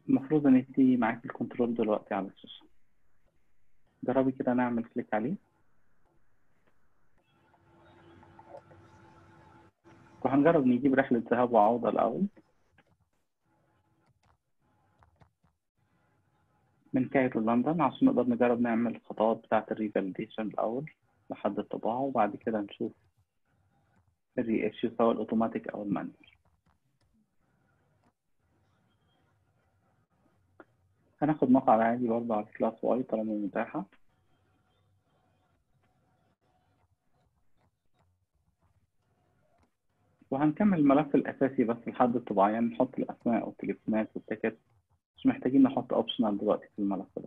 المفروض ان انت معاكي الكنترول دلوقتي على الشاشة جربي كده نعمل كليك عليه وهنجرب نجيب رحلة ذهاب وعودة الأول من كايرو لندن عشان نقدر نجرب نعمل الخطوات بتاعة الريفاليديشن الأول لحد الطباعة وبعد كده نشوف الري اتش سواء الأوتوماتيك أو المانوال هناخد مقعد عادي برضه على كلاس واي طالما متاحة وهنكمل الملف الأساسي بس لحد الطباعة يعني نحط الأسماء والتليفونات والتيكت مش محتاجين نحط اوبشنال دلوقتي في الملف ده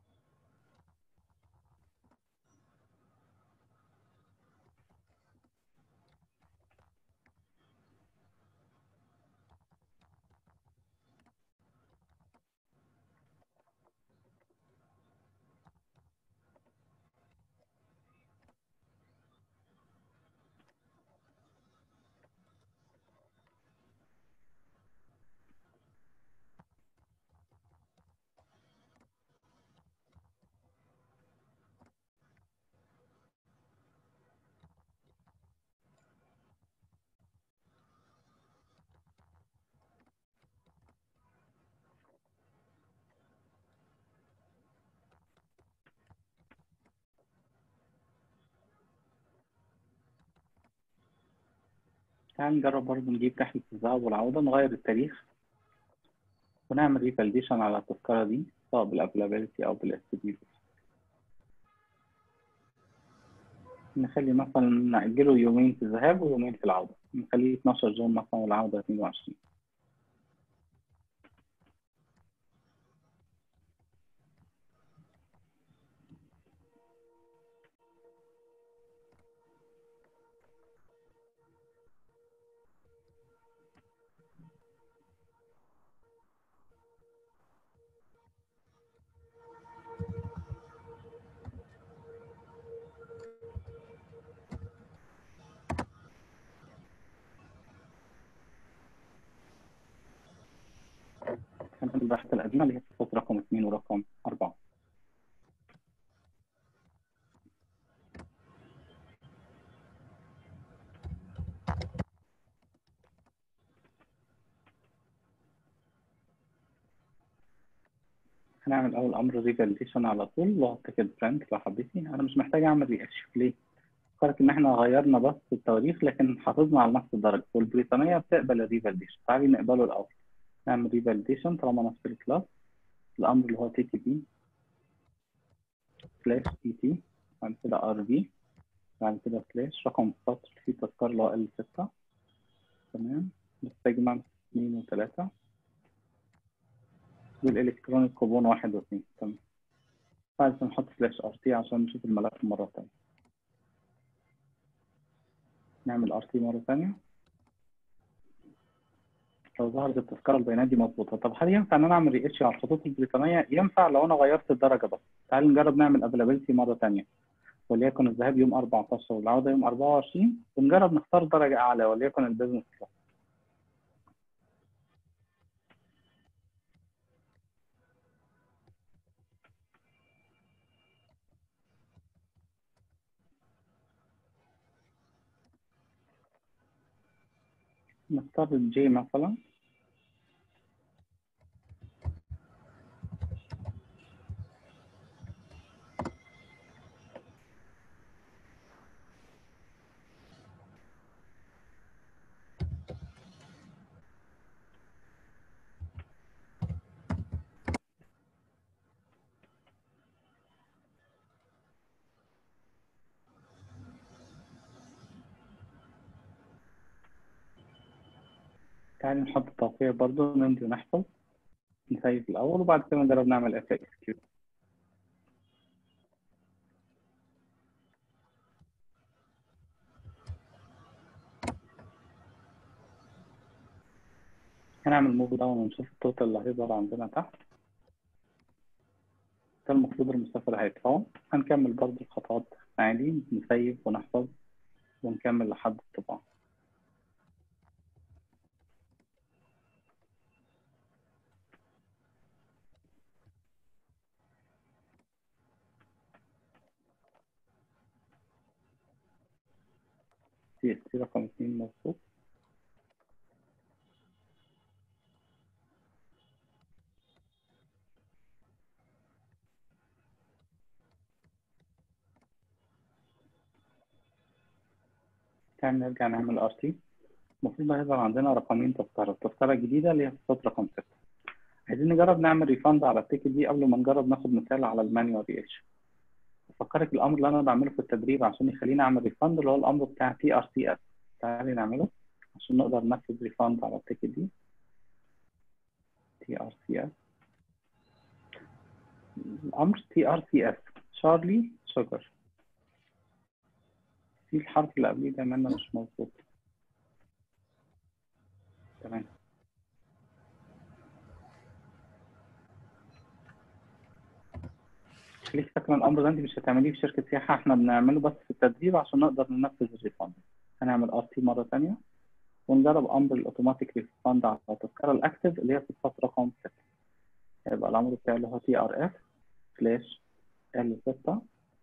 تعال نجرب برضه نجيب رحلة الذهاب والعودة نغير التاريخ ونعمل ريفاليديشن على التذكرة دي سواء بالافيلابيلتي أو بالاس بي نخلي مثلا نأجله يومين في الذهاب ويومين في العودة نخليه 12 جون مثلا والعودة 22 هنعمل البحث القديمة اللي هي صفات رقم 2 ورقم 4 هنعمل أول أمر ريفاليديشن على طول وأحط كده برنت لو حبيتي أنا مش محتاج أعمل ريأشف ليه؟ فكرت إن إحنا غيرنا بس التواريخ لكن حافظنا على نفس الدرجة والبريطانية بتقبل الريفاليديشن تعالي نقبله الأول نعمل ريفاليديشن طالما نفس الكلاس الامر اللي هو تي تي بي سلاش تي تي بعد كده ار في بعد كده سلاش رقم السطر في تذكار اللي هو ال 6 تمام السيجمنت 2 و3 والالكترونيك كوبون 1 و2 تمام بعد كده نحط سلاش ار تي عشان نشوف الملف مرة تانية نعمل ار تي مرة تانية لو ظهرت التذكره البيانات دي مظبوطه طب هل ينفع ان انا اعمل ري اتش على الخطوط البريطانيه ينفع لو انا غيرت الدرجه بس تعال نجرب نعمل افيلابيلتي مره ثانيه وليكن الذهاب يوم 14 والعوده يوم 24 ونجرب نختار درجه اعلى وليكن البيزنس كلاس نختار الجي مثلا تعالي نحط توقيع برضو نمضي ونحفظ نسيف الأول وبعد كده نجرب نعمل اف اكس كيو هنعمل موف داون ونشوف التوتال اللي هيظهر عندنا تحت ده المفروض المسافة اللي هيدفعه هنكمل برضو الخطوات عادي نسيف ونحفظ ونكمل لحد الطباعة سي اس تي رقم اتنين مظبوط تعال نرجع نعمل ار تي المفروض بقى يظهر عندنا رقمين تذكرة التذكرة الجديدة اللي هي في السطر رقم ستة عايزين نجرب نعمل ريفاند على التيكت دي قبل ما نجرب ناخد مثال على المانيوال ري اتش افكرك الامر اللي انا بعمله في التدريب عشان يخليني اعمل ريفاند اللي هو الامر بتاع تي ار سي اس تعالي نعمله عشان نقدر ننفذ ريفاند على التيكت دي تي ار سي اس الامر تي ار سي اس شارلي شوجر في الحرف اللي قبليه دايما مش مظبوط تمام خليك فاكرة الأمر ده أنت مش هتعمليه في شركة سياحة إحنا بنعمله بس في التدريب عشان نقدر ننفذ الريفاند هنعمل ار تي مرة تانية ونجرب أمر الأوتوماتيك ريفاند على التذكرة الأكتف اللي هي في السطر رقم 6 هيبقى الأمر بتاعي اللي هو تي ار اف سلاش ال 6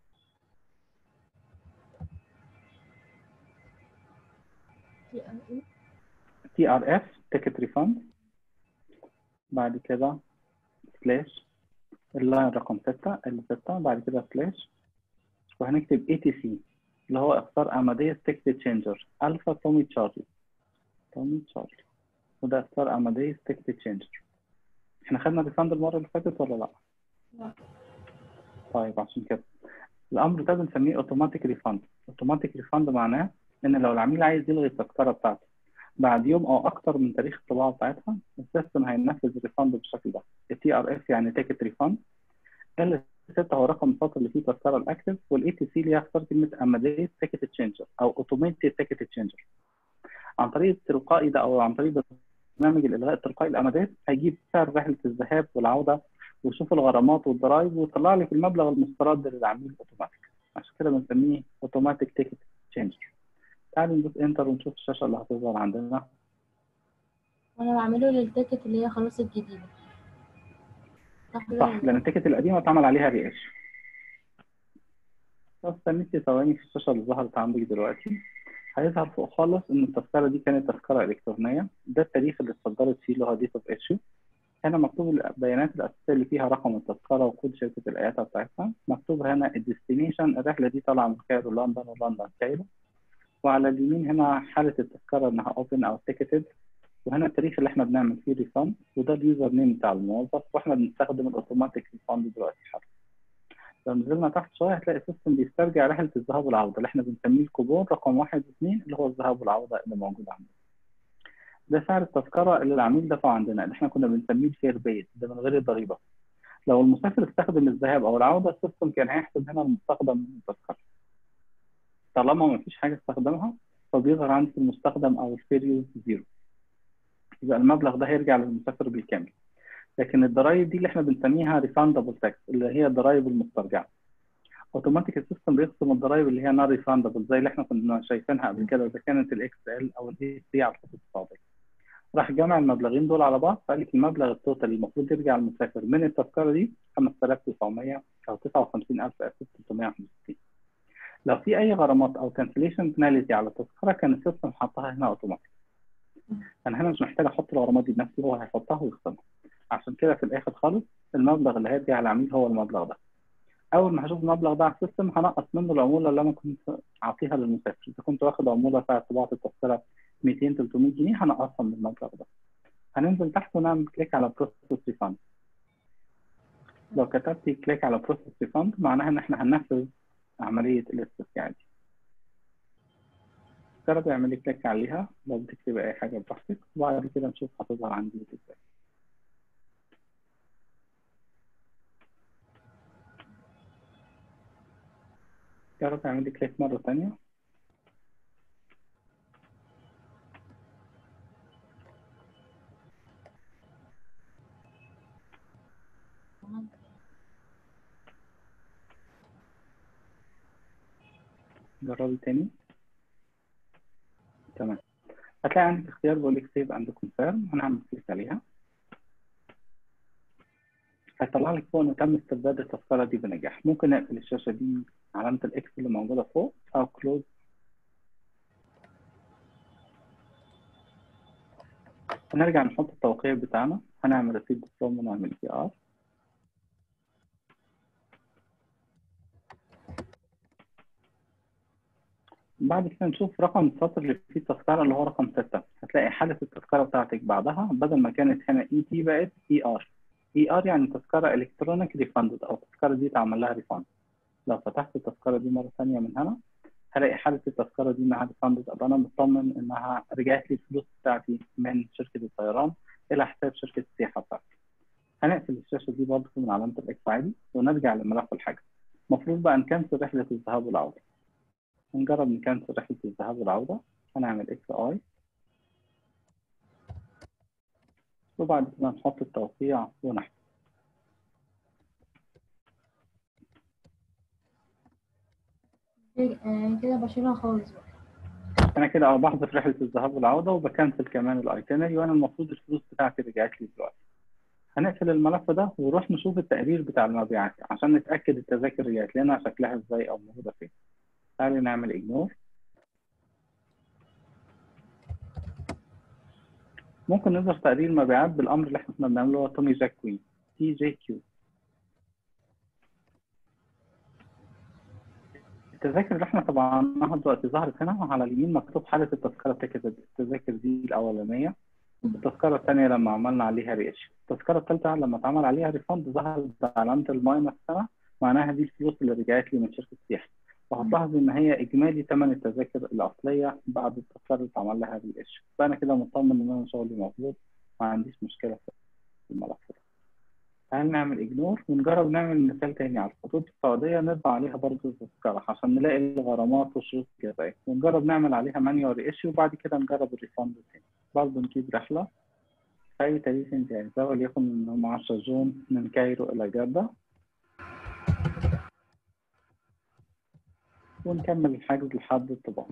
تي ار اف تيكت ريفاند بعد كده سلاش اللاين رقم 6 ال 6 بعد كده سلاش وهنكتب اي تي سي اللي هو اختار اماديس تيكت تشينجر الفا تومي تشارلي تومي تشارلي وده اختار اماديس تيكت تشينجر احنا خدنا ريفاند المره اللي فاتت ولا لا؟ لا. طيب عشان كده الامر ده بنسميه اوتوماتيك ريفاند اوتوماتيك ريفاند معناه ان لو العميل عايز يلغي التذكره بتاعته بعد يوم او اكتر من تاريخ الطباعه بتاعتها السيستم هينفذ الريفاند بالشكل ده التي ار اف يعني تيكت ريفاند ال 6 هو رقم السطر اللي فيه التذكره الاكتف والاي تي سي اللي هيختار كلمه اماديس تيكت تشينجر او اوتوميتد تيكت تشينجر عن طريق التلقائي ده او عن طريق برنامج الالغاء التلقائي الاماديس هيجيب سعر رحله الذهاب والعوده ويشوف الغرامات والضرائب ويطلع لك المبلغ المسترد للعميل اوتوماتيك عشان كده بنسميه اوتوماتيك تيكت تشينجر تعالوا ندوس انتر ونشوف الشاشه اللي هتظهر عندنا وانا بعمله للتيكت اللي هي خلاص الجديدة صح كده صح لان التيكت القديمه اتعمل عليها رياش بس استنيتي ثواني في الشاشه اللي ظهرت عندك دلوقتي هيظهر فوق خالص ان التذكره دي كانت تذكره الكترونيه ده التاريخ اللي اتصدرت فيه اللي هو ديت اوف ايشو هنا مكتوب البيانات الاساسيه اللي فيها رقم التذكره وكود شركه الاياتا بتاعتها مكتوب هنا الديستنيشن الرحله دي طالعه من كايرو لندن ولندن كايرو وعلى اليمين هنا حاله التذكره انها اوبن او تيكتد وهنا التاريخ اللي احنا بنعمل فيه ريفاند وده اليوزر نيم بتاع الموظف واحنا بنستخدم الاوتوماتيك ريفاند دلوقتي حالا لو نزلنا تحت شويه هتلاقي السيستم بيسترجع رحله الذهاب والعوده اللي احنا بنسميه الكوبون رقم واحد واثنين اللي هو الذهاب والعوده اللي موجود عندنا ده سعر التذكره اللي العميل دفعه عندنا اللي احنا كنا بنسميه الفير بيت ده من غير الضريبه لو المسافر استخدم الذهاب او العوده السيستم كان هيحسب هنا المستخدم من التذكره طالما ما فيش حاجه استخدمها فبيظهر عندي المستخدم او الفير يوز زيرو يبقى المبلغ ده هيرجع للمسافر بالكامل لكن الضرايب دي اللي احنا بنسميها ريفاندبل تاكس اللي هي الضرايب المسترجعه اوتوماتيك السيستم بيقسم الضرايب اللي هي نون ريفاندبل زي اللي احنا كنا شايفينها قبل كده اذا كانت الاكس ال او الاي سي على الخطوط السعوديه راح جمع المبلغين دول على بعض فقال لك المبلغ التوتال المفروض يرجع للمسافر من التذكره دي 5900 او 59350 لو في اي غرامات او كانسليشن بناليتي على التذكره كان السيستم حطها هنا اوتوماتيك انا هنا مش محتاج احط الغرامات دي بنفسي هو هيحطها ويخصمها عشان كده في الاخر خالص المبلغ اللي هيرجع للعميل هو المبلغ ده اول ما هشوف المبلغ ده على السيستم هنقص منه العموله اللي انا كنت اعطيها للمسافر اذا كنت واخد عموله بتاعه طباعه التذكره 200 300 جنيه هنقصها من المبلغ ده هننزل تحت ونعمل كليك على بروسيس ريفاند لو كتبت كليك على بروسيس ريفاند معناها ان احنا هننفذ عمليه الاسترجاع دي جرب اعملي كليك عليها لو بتكتبي اي حاجه براحتك وبعد كده نشوف هتظهر عندي ازاي جرب اعملي كليك مره ثانيه جربي تاني تمام هتلاقي عندك اختيار بيقول لك سيف اند كونفيرم هنعمل كليك عليها هيطلع لك فوق ان تم استرداد التذكره دي بنجاح ممكن نقفل الشاشه دي علامه الاكس اللي موجوده فوق او كلوز هنرجع نحط التوقيع بتاعنا هنعمل ريسيت فروم ونعمل بي ار بعد كده نشوف رقم السطر اللي فيه التذكرة اللي هو رقم ستة هتلاقي حالة التذكرة بتاعتك بعدها بدل ما كانت هنا اي تي بقت اي ار اي ار يعني تذكرة الكترونيك ريفاندد او التذكرة دي اتعمل لها ريفاند لو فتحت التذكرة دي مرة ثانية من هنا هلاقي حالة التذكرة دي انها ريفاندد ابقى انا مطمن انها رجعت لي الفلوس بتاعتي من شركة الطيران الى حساب شركة السياحة بتاعتي هنقفل الشاشة دي برضه من علامة الاكس عادي ونرجع لملف الحجز المفروض بقى نكنسل رحلة الذهاب والعودة نجرب نكنسل رحلة الذهاب والعودة هنعمل اكس اي وبعد كده نحط التوقيع ونحن آه، كده بشيلها خالص بقى انا كده اه بحذف رحلة الذهاب والعودة وبكنسل كمان الايتنري وانا المفروض الفلوس بتاعتي رجعت لي دلوقتي هنقفل الملف ده ونروح نشوف التقرير بتاع المبيعات عشان نتأكد التذاكر رجعت لنا شكلها ازاي او موجودة فين تعالي نعمل اجنور ممكن نظهر تقرير المبيعات بالامر اللي احنا كنا بنعمله هو تومي جاك كوين تي جي كيو التذاكر اللي احنا طبعناها دلوقتي ظهرت هنا على اليمين مكتوب حالة التذكرة تيكت التذاكر دي الأولانية التذكرة الثانية لما عملنا عليها ريش التذكرة الثالثة لما اتعمل عليها ريفند ظهرت علامة الماينس هنا معناها دي الفلوس اللي رجعت لي من شركة السياحة وهتلاحظ ان هي اجمالي ثمن التذاكر الاصليه بعد التذكره اللي اتعمل لها ريش فانا كده مطمن ان انا شغلي مظبوط ما عنديش مشكله في الملف ده تعال نعمل اجنور ونجرب نعمل مثال تاني على الخطوط السعوديه نطبع عليها برضه التذكره عشان نلاقي الغرامات وشروط الجزائر ونجرب نعمل عليها مانيوال ريش وبعد كده نجرب الريفند تاني برضه نجيب رحله في اي تاريخ انت عايزاه وليكن من 10 جون من كايرو الى جده ونكمل الحجز لحد الطباعة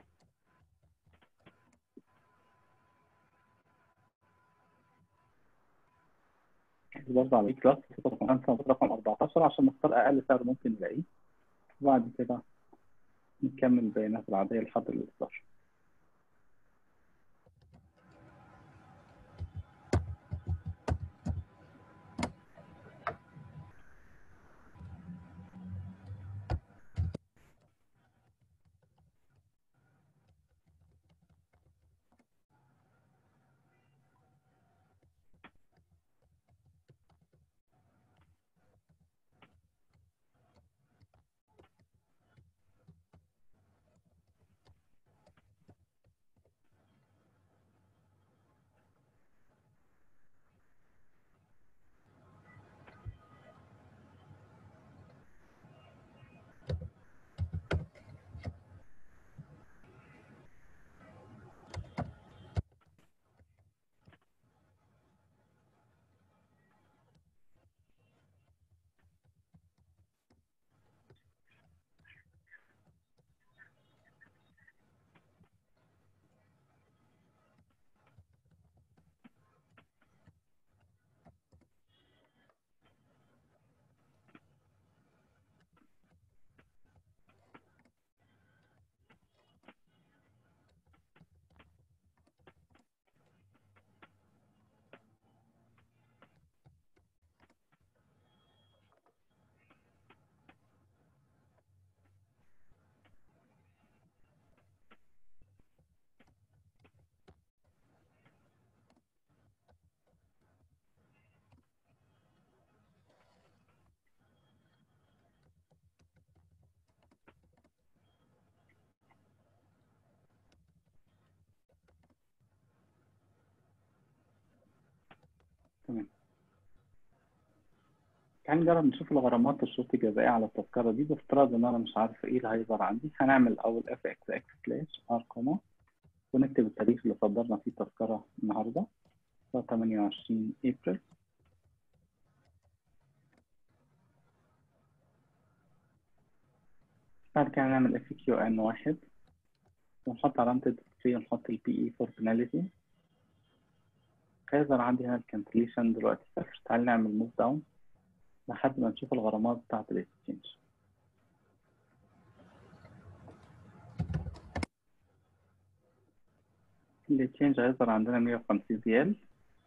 برضه على كلاس رقم 5 رقم 14 عشان نختار أقل سعر ممكن نلاقيه وبعد كده نكمل البيانات العادية لحد الإصدار تمام تعال نجرب نشوف الغرامات والشروط الجزائية على التذكرة دي بافتراض إن أنا مش عارف إيه اللي هيظهر عندي هنعمل أول اف اكس اكس سلاش ار كوما ونكتب التاريخ اللي صدرنا فيه التذكرة النهاردة 28 ابريل بعد كده نعمل اف كيو ان واحد ونحط علامة الديسبلاي ونحط البي اي فور بناليتي هيظهر عندي هنا الكانسليشن دلوقتي صفر تعال نعمل موف داون لحد ما نشوف الغرامات بتاعة الاكسشينج الاكسشينج هيظهر عندنا 150 ريال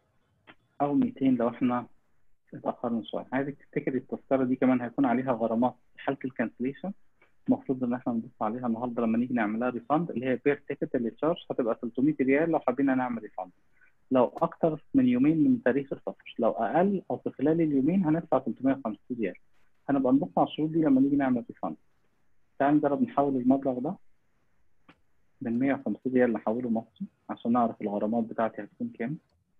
أو 200 لو إحنا اتأخرنا شوية عايزك تفتكر التذكرة دي كمان هيكون عليها غرامات في حالة الكانسليشن المفروض إن إحنا نبص عليها النهاردة لما نيجي نعملها ريفاند اللي هي بير تيكت اللي تشارج هتبقى 300 ريال لو حبينا نعمل ريفاند لو أكتر من يومين من تاريخ السفر لو أقل أو في خلال اليومين هندفع 350 ريال هنبقى نبص على الشروط دي لما نيجي نعمل ريفاند تعال نجرب نحول المبلغ ده من 150 ريال نحوله مصري عشان نعرف الغرامات بتاعتي هتكون كام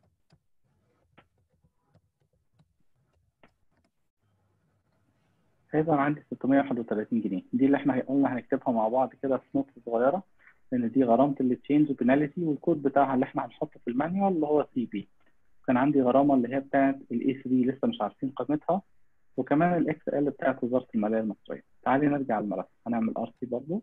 هيبقى عندي 631 جنيه دي اللي احنا قلنا هنكتبها مع بعض كده في نقطة صغيرة لأن دي غرامة التشينج بناليتي والكود بتاعها اللي احنا هنحطه في المانيوال اللي هو سي بي كان عندي غرامة اللي هي بتاعت الاي 3 لسه مش عارفين قيمتها وكمان الاكس ال بتاعت وزارة المالية المصرية تعالي نرجع الملف هنعمل ار سي برضه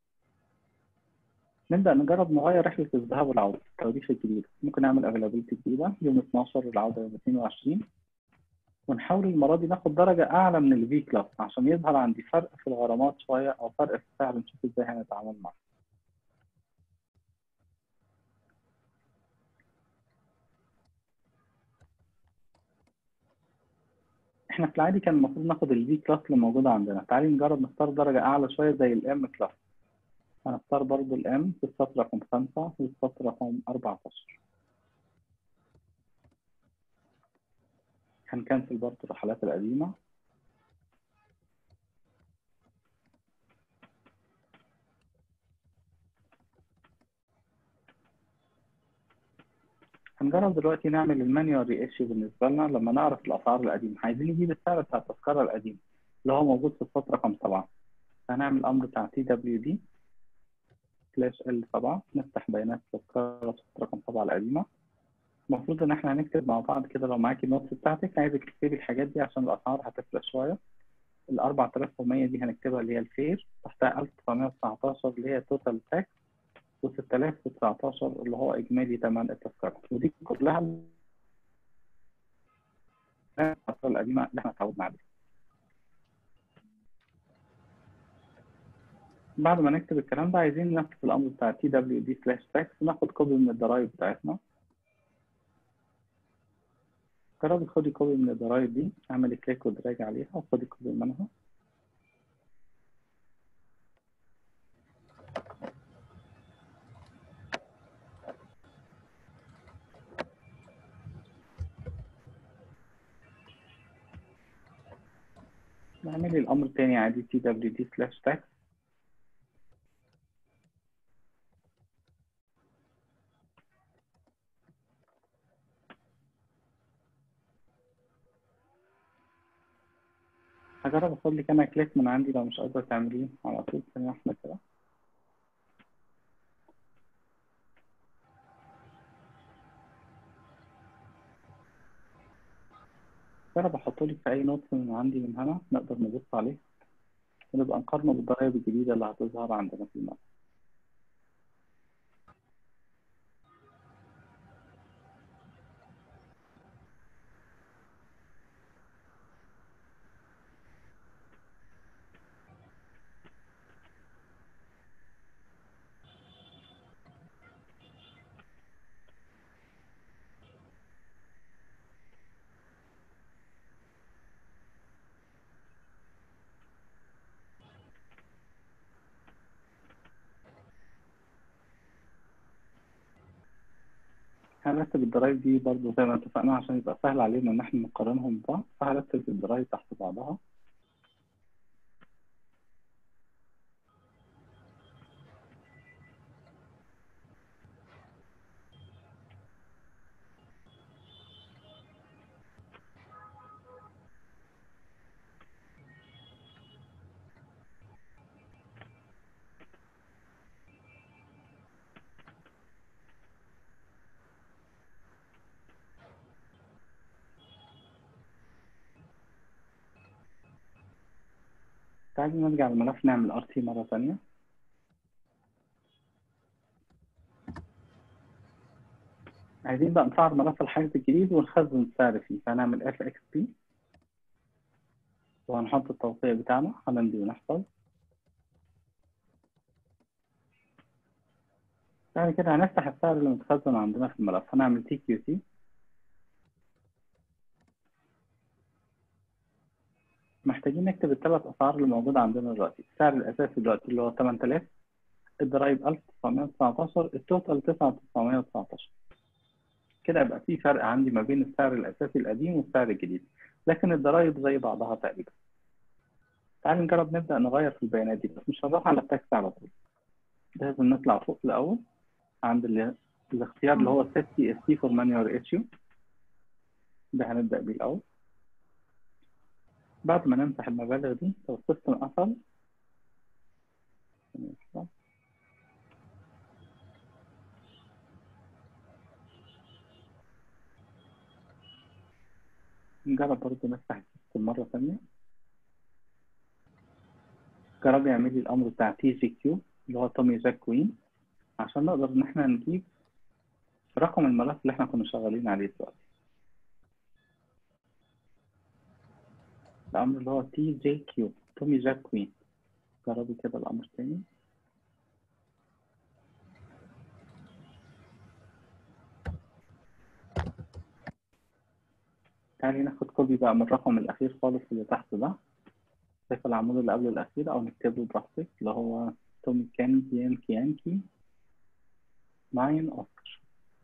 نبدأ نجرب نغير رحلة الذهاب والعودة التواريخ الجديدة ممكن نعمل افيلابيلتي جديدة يوم 12 العودة يوم 22 ونحاول المرة دي ناخد درجة أعلى من الفي كلاس عشان يظهر عندي فرق في الغرامات شوية أو فرق في السعر نشوف إزاي هنتعامل معاه. احنا في العادي كان المفروض ناخد الفي كلاس اللي موجودة عندنا، تعالي نجرب نختار درجة أعلى شوية زي الام كلاس. هنختار برضو الام في السطر رقم 5 في السطر رقم 14. هنكنسل برضه الرحلات القديمة هنجرب دلوقتي نعمل المانيوال ري ايشيو بالنسبة لنا لما نعرف الأسعار القديمة عايزين نجيب السعر بتاع التذكرة القديمة اللي هو موجود في السطر رقم 7 هنعمل أمر بتاع تي دبليو دي سلاش ال 7 نفتح بيانات التذكرة السطر رقم 7 القديمة المفروض ان احنا هنكتب مع بعض كده لو معاكي النوتس بتاعتك عايزك تكتبي الحاجات دي عشان الاسعار هتفرق شويه ال 4100 دي هنكتبها اللي هي الفير تحتها 1919 اللي هي توتال تاكس و 6019 اللي هو اجمالي ثمن التذكره ودي كلها الاسعار القديمه اللي احنا اتعودنا عليها بعد ما نكتب الكلام ده عايزين نكتب الامر بتاع تي دبليو دي سلاش تاكس وناخد كوبي من الضرايب بتاعتنا جربي خدي كوبي من الضرايب دي اعملي كليك ودراج عليها وخدي كوبي منها اعملي الامر تاني عادي تي دبليو دي سلاش تاكس هجرب اخد لك انا كليك من عندي لو مش قادرة تعمليه على طول ثانية واحدة كده جرب احطه لك في اي نوت من عندي من هنا نقدر نبص عليه ونبقى نقارنه بالضرايب الجديدة اللي هتظهر عندنا في الملف هنرتب الضرايب دي برضو زي ما اتفقنا عشان يبقى سهل علينا ان احنا نقارنهم ببعض فهرتب الضرايب تحت بعضها تعالي نرجع الملف نعمل ار تي مرة ثانية عايزين بقى نفعل ملف الحجز الجديد ونخزن السعر فيه فهنعمل اف اكس بي وهنحط التوقيع بتاعنا هنمضي ونحفظ بعد كده هنفتح السعر اللي متخزن عندنا في الملف هنعمل تي كيو سي محتاجين نكتب الثلاث اسعار اللي موجوده عندنا دلوقتي السعر الاساسي دلوقتي اللي هو 8000 الضرايب 1919 التوتال 9919 كده يبقى في فرق عندي ما بين السعر الاساسي القديم والسعر الجديد لكن الضرايب زي بعضها تقريبا تعالوا نجرب نبدا نغير في البيانات دي بس مش هنروح على التاكس على طول لازم نطلع فوق الاول عند ال- الاختيار اللي هو set TST for manual issue ده هنبدا بيه الاول بعد ما نمسح المبالغ دي لو السيستم قفل نجرب برضه نفتح السيستم مرة ثانية جرب يعمل لي الأمر بتاع تي جي كيو اللي هو تومي جاك كوين عشان نقدر إن إحنا نجيب رقم الملف اللي إحنا كنا شغالين عليه دلوقتي الأمر اللي هو تي جي كيو تومي جاك كوين جربي كده الأمر تاني تعالي ناخد كوبي بقى من الرقم الأخير خالص اللي تحت ده شايف العمود اللي قبل الأخير أو نكتبه براحتك اللي هو تومي كان يانكي يانكي ناين أوسكار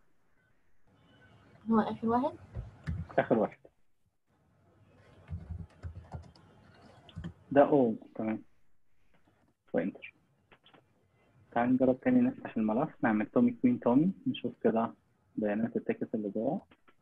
هو آخر واحد آخر واحد ده أو تمام وإنتر تعالي نجرب تاني نفتح الملف نعمل تومي كوين تومي نشوف كده بيانات التيكت اللي جوه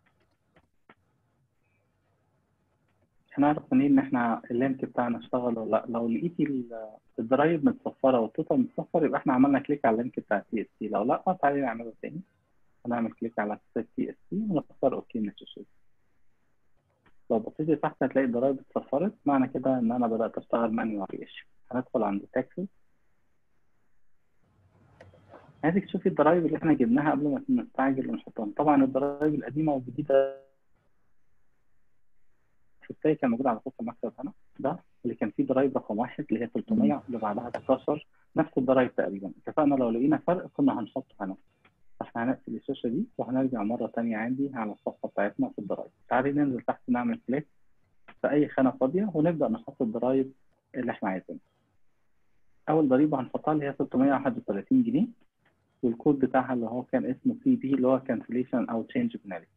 هنعرف منين ان احنا اللينك بتاعنا اشتغل ولا لا لو لقيتي ال- الضرايب متصفره والتوتال متصفر يبقى احنا عملنا كليك على اللينك بتاع تي اس تي لو لا تعالي نعمله تاني هنعمل كليك على تي اس تي ونختار اوكي من الشاشة لو بصيتي تحت هتلاقي الضرايب اتصفرت معنى كده ان انا بدات اشتغل مانيوال ايش هندخل عند تاكسس عايزك تشوفي الضرايب اللي احنا جبناها قبل ما نستعجل ونحطها طبعا الضرايب القديمه والجديده الشفتاي كان موجود على فوق المكتب هنا ده اللي كان فيه ضرايب رقم واحد اللي هي 300 اللي بعدها 19 نفس الضرايب تقريبا اتفقنا لو لقينا فرق كنا هنحطه هنا فاحنا هنقفل الشاشه دي وهنرجع مره تانية عندي على الصفحه بتاعتنا في الضرايب تعالي ننزل تحت نعمل كليك في اي خانه فاضيه ونبدا نحط الضرايب اللي احنا عايزينها اول ضريبه هنحطها اللي هي 631 جنيه والكود بتاعها اللي هو كان اسمه سي بي اللي هو كانسليشن او تشينج بنالتي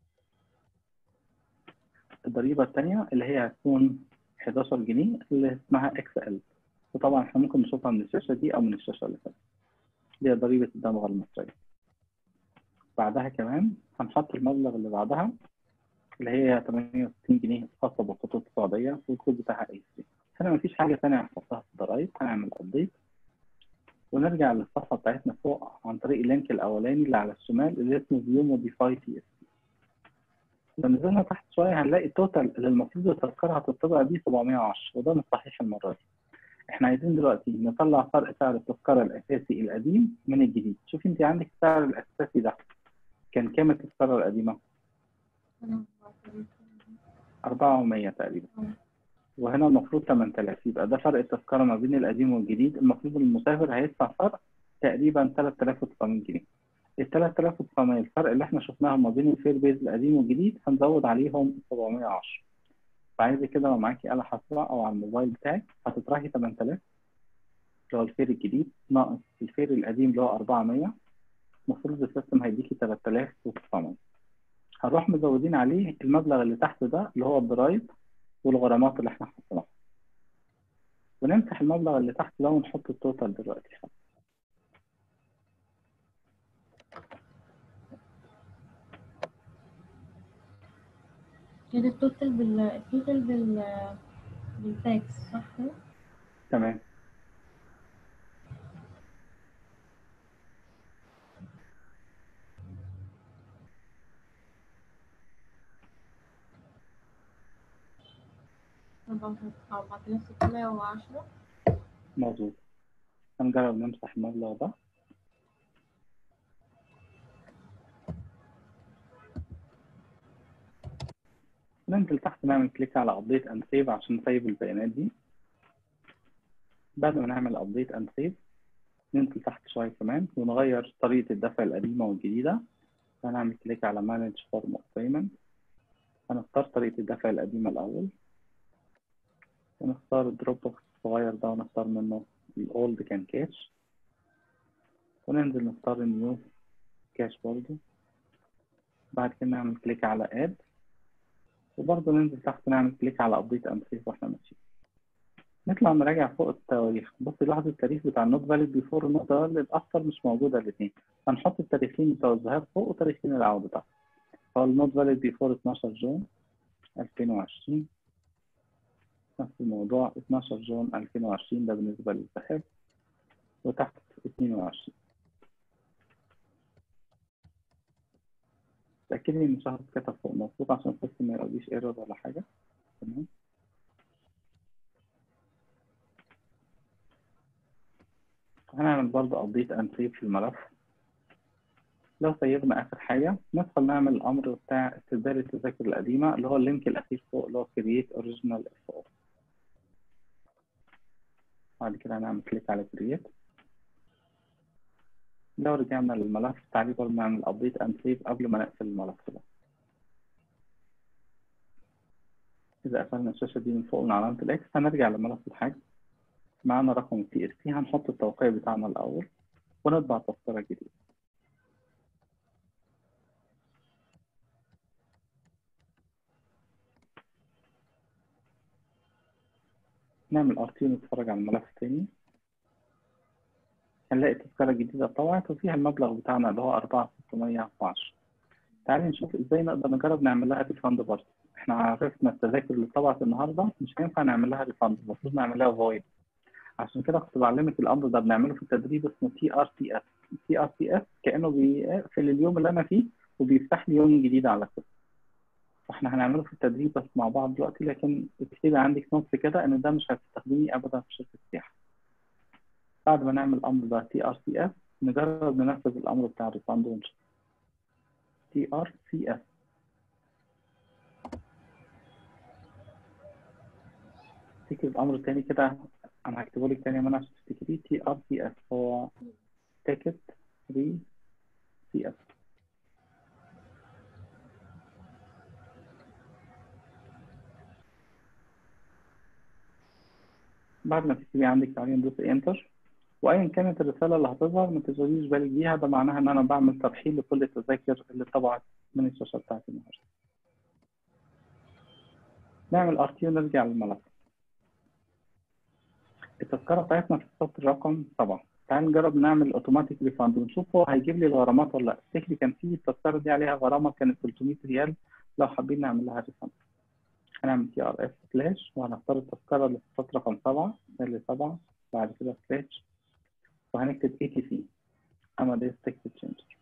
الضريبة التانية اللي هي هتكون 11 جنيه اللي اسمها اكس ال وطبعا احنا ممكن نشوفها من الشاشة دي أو من الشاشة اللي فاتت اللي هي ضريبة الدمغة المصرية بعدها كمان هنحط المبلغ اللي بعدها اللي هي 68 جنيه خاصة بالخطوط السعودية والكود بتاعها اي سي هنا مفيش حاجة تانية هنحطها في الضرايب هنعمل ابديت ونرجع للصفحة بتاعتنا فوق عن طريق اللينك الأولاني اللي على الشمال اللي اسمه فيو موديفاي تي اس لو نزلنا تحت شوية هنلاقي التوتال اللي المفروض التذكرة هتطبع بيه 710 وده مش صحيح المرة دي. احنا عايزين دلوقتي نطلع فرق سعر التذكرة الأساسي القديم من الجديد. شوفي انت عندك السعر الأساسي ده كان كام التذكرة القديمة؟ 400 تقريبا. وهنا المفروض 8000 يبقى ده فرق التذكرة ما بين القديم والجديد المفروض المسافر هيدفع فرق تقريبا 3900 جنيه. ال 3900 الفرق اللي احنا شفناهم ما بين الفير بيز القديم والجديد هنزود عليهم 710 فعايزة كده لو معاكي آلة حاسبة أو على الموبايل بتاعك هتطرحي 8000 اللي هو الفير الجديد ناقص الفير القديم اللي هو 400 المفروض السيستم هيديكي 3900 هنروح مزودين عليه المبلغ اللي تحت ده اللي هو الضرايب والغرامات اللي احنا حطيناها ونمسح المبلغ اللي تحت ده ونحط التوتال دلوقتي كده التوتال بال التوتال بال بالتاكس صح كده؟ تمام أربعة آلاف ستمية وعشرة مظبوط هنجرب نمسح المبلغ ده ننزل تحت نعمل كليك على ابديت اند سيف عشان نسيب البيانات دي بعد ما نعمل ابديت اند سيف ننزل تحت شوية كمان ونغير طريقة الدفع القديمة والجديدة هنعمل كليك على مانج فورم اوف بيمنت هنختار طريقة الدفع القديمة الأول ونختار الدروب بوكس الصغير ده ونختار منه الاولد كان كاش وننزل نختار النيو كاش برضو بعد كده نعمل كليك على اد وبرضه ننزل تحت نعمل كليك على ابديت اند سيف واحنا ماشيين نطلع نراجع فوق التواريخ بص لاحظ التاريخ بتاع النوت فاليد بيفور النوت فاليد افتر مش موجوده الاثنين هنحط التاريخين بتوع الظهير فوق وتاريخين العوده تحت فهو النوت فاليد بيفور 12 جون 2020 نفس الموضوع 12 جون 2020 ده بالنسبه للذهاب وتحت 22 تأكدي إن الشهر اتكتب فوق مظبوط عشان السيستم ما يقوليش ايرور ولا حاجة تمام هنعمل برضه ابديت اند سيف في الملف لو سيبنا آخر حاجة ندخل نعمل الأمر بتاع استبدال التذاكر القديمة اللي هو اللينك الأخير فوق اللي هو create original FO بعد كده هنعمل كليك على create لو رجعنا للملف تعالي برضه نعمل ابديت اند سيف قبل ما نقفل الملف ده إذا قفلنا الشاشة دي من فوق من علامة الإكس هنرجع لملف الحجز معانا رقم التي اس تي هنحط التوقيع بتاعنا الأول ونطبع تذكرة جديدة نعمل ار تي ونتفرج على الملف تاني هنلاقي تذكرة جديدة طلعت وفيها المبلغ بتاعنا اللي هو 4610 تعالي نشوف ازاي نقدر نجرب نعمل لها ريفاند برضه احنا عرفنا التذاكر اللي طلعت النهارده مش هينفع نعمل لها ريفاند المفروض نعمل لها فويد عشان كده كنت بعلمك الامر ده بنعمله في التدريب اسمه تي ار تي اس تي ار تي اس كانه بيقفل اليوم اللي انا فيه وبيفتح لي يوم جديد على كده فاحنا هنعمله في التدريب بس مع بعض دلوقتي لكن اكتبي عندك نوت كده ان ده مش هتستخدميه ابدا في شركه السياحه بعد ما نعمل الامر ده تي ار سي اس نجرب ننفذ الامر بتاع الريفاند ونشوف تي ار سي اس افتكر الامر التاني كده انا هكتبه لك تاني منى عشان تفتكريه تي ار سي اس هو تيكت فري سي اس بعد ما تكتبي عندك تعالي ندوس انتر وايا كانت الرساله اللي هتظهر ما تشغليش بالك بيها ده معناها ان انا بعمل ترحيل لكل التذاكر اللي طبعت من الشاشه بتاعتي النهارده نعمل ار تي ونرجع للملف التذكره بتاعتنا في السطر رقم 7 تعال نجرب نعمل اوتوماتيك ريفاند ونشوف هو هيجيب لي الغرامات ولا لا تفتكري كان في التذكره دي عليها غرامه كانت 300 ريال لو حابين نعمل لها ريفاند هنعمل تي ار اف سلاش وهنختار التذكره اللي في السطر رقم 7 اللي 7 بعد كده سلاش وهنكتب اي تي سي اماديس تكست تشينجر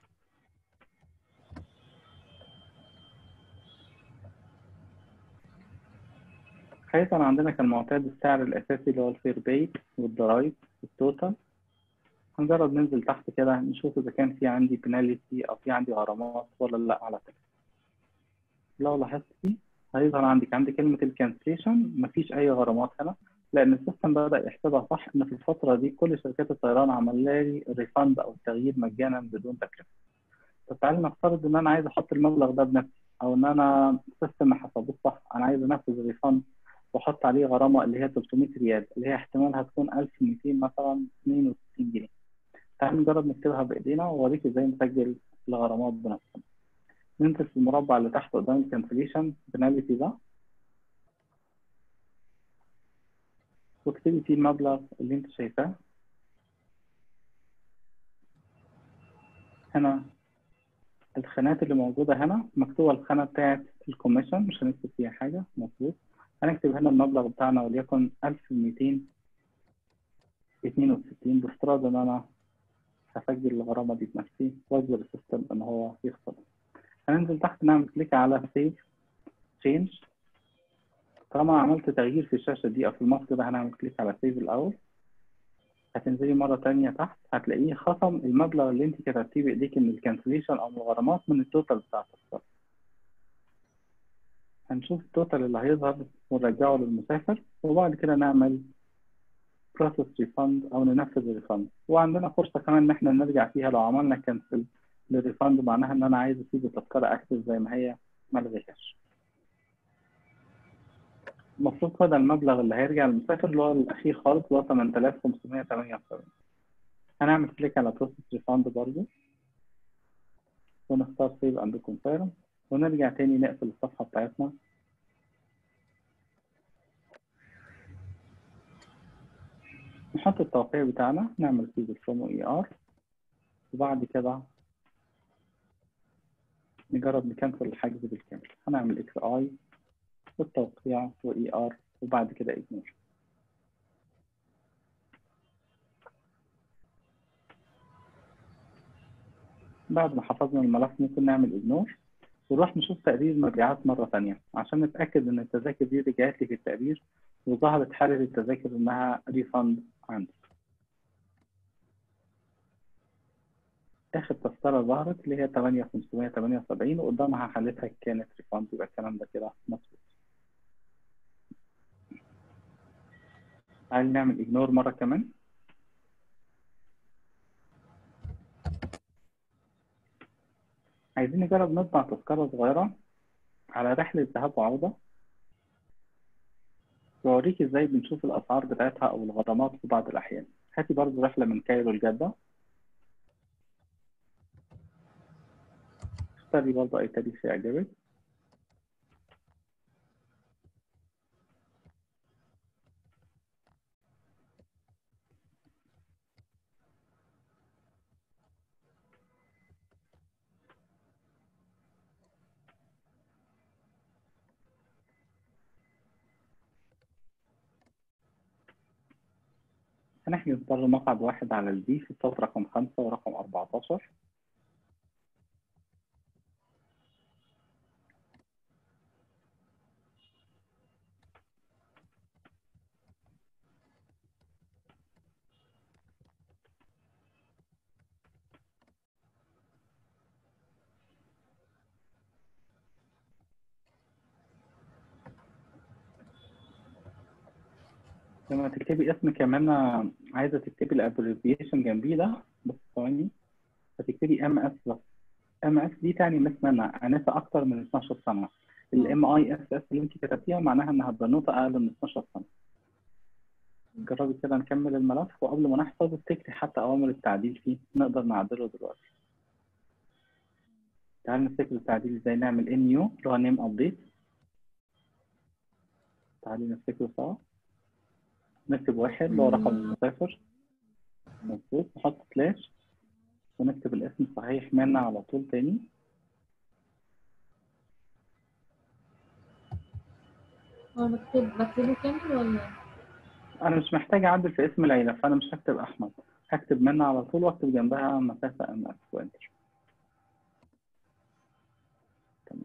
حقيقة عندنا كان معتاد السعر الأساسي اللي هو الفير بيت والضرايب والتوتال هنجرب ننزل تحت كده نشوف إذا كان في عندي بناليتي أو في عندي غرامات ولا لأ على فكرة لو لاحظتي هيظهر عندك عند كلمة الكانسليشن مفيش أي غرامات هنا لأن السيستم بدأ يحسبها صح إن في الفترة دي كل شركات الطيران عمل لي ريفاند أو التغيير مجانا بدون تكلفة. طب تعالى نفترض إن أنا عايز أحط المبلغ ده بنفسي أو إن أنا السيستم ما حسبوش صح أنا عايز أنفذ الريفاند وأحط عليه غرامة اللي هي 300 ريال اللي هي احتمالها تكون 1200 مثلا 62 جنيه. تعالى نجرب نكتبها بإيدينا وأوريك إزاي نسجل الغرامات بنفسنا. ننزل في المربع اللي تحت قدام الكانسليشن بناليتي ده واكتبي فيه المبلغ اللي انت شايفاه هنا الخانات اللي موجودة هنا مكتوبة الخانة بتاعت الكوميشن مش هنكتب فيها حاجة مظبوط هنكتب هنا المبلغ بتاعنا وليكن ألف ميتين اتنين وستين بافتراض إن أنا هسجل الغرامة دي بنفسي وأجبر السيستم إن هو يخسر هننزل تحت نعمل كليك على سيف تشينج طالما عملت تغيير في الشاشة دي أو في الماسك ده هنعمل كليك على سيف الأول هتنزلي مرة تانية تحت هتلاقيه خصم المبلغ اللي انت كتبتيه بإيديك من الكانسليشن أو من الغرامات من التوتال بتاع التذكرة هنشوف التوتال اللي هيظهر ونرجعه للمسافر وبعد كده نعمل بروسيس ريفاند أو ننفذ الريفاند وعندنا فرصة كمان إن احنا نرجع فيها لو عملنا كانسل للريفاند معناها إن أنا عايز أسيب التذكرة أكتف زي ما هي ملغيهاش المفروض كده المبلغ اللي هيرجع للمسافر اللي هو الأخير خالص اللي هو 8578 هنعمل كليك على بروسيس ريفاند برضه ونختار سيف اند كونفيرم ونرجع تاني نقفل الصفحة بتاعتنا نحط التوقيع بتاعنا نعمل سيف فروم اي ار وبعد كده نجرب نكنسل الحجز بالكامل هنعمل اكس اي والتوقيع واي ار وبعد كده اجنور بعد ما حفظنا الملف ممكن نعمل اجنور ونروح نشوف تقرير المبيعات مرة تانية عشان نتأكد إن التذاكر دي رجعت لي في التقرير وظهرت حالة التذاكر إنها ريفند عندي. آخر تذكرة ظهرت اللي هي 8578 وقدامها حالتها كانت ريفند يبقى الكلام ده كده مظبوط. تعالي نعمل اجنور مرة كمان. عايزين نجرب نطبع تذكرة صغيرة على رحلة ذهاب وعودة وأوريك إزاي بنشوف الأسعار بتاعتها أو الغرامات في بعض الأحيان هاتي برضو رحلة من كايرو لجدة اختاري برضو أي تاريخ يعجبك هنحجز برضه مقعد واحد على البي في الصف رقم خمسة ورقم أربعتاشر لما تكتبي اسم كمان عايزة تكتبي الابريفيشن جنبيه ده بس ثواني هتكتبي ام اس بس ام اس دي تعني مس منى انسة اكتر من 12 سنة الام اي اس اس اللي انت كتبتيها معناها انها بنوتة اقل من 12 سنة جربي كده نكمل الملف وقبل ما نحفظ افتكري حتى اوامر التعديل فيه نقدر نعدله دلوقتي تعالى نفتكر التعديل ازاي نعمل ان يو اللي هو نيم ابديت تعالي نفتكره سوا نكتب واحد اللي هو رقم المسافر مظبوط نحط سلاش ونكتب الاسم الصحيح منا على طول تاني هو بكتب بكتبه كامل ولا انا مش محتاج اعدل في اسم العيلة فانا مش هكتب احمد هكتب منا على طول واكتب جنبها مسافة ام اس وانتر تمام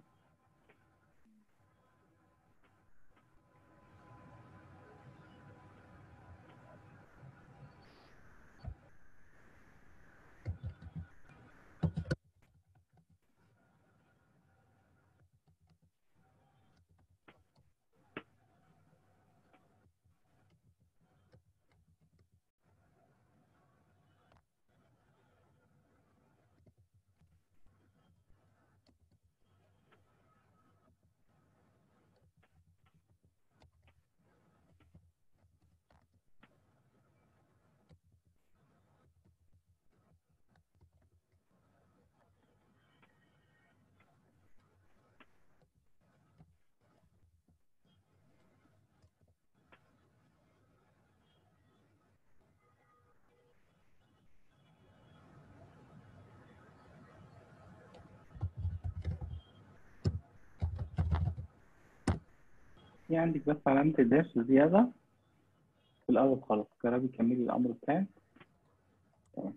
في عندك بس علامة الداش زيادة في الأول خالص جربي كملي الأمر بتاعك تمام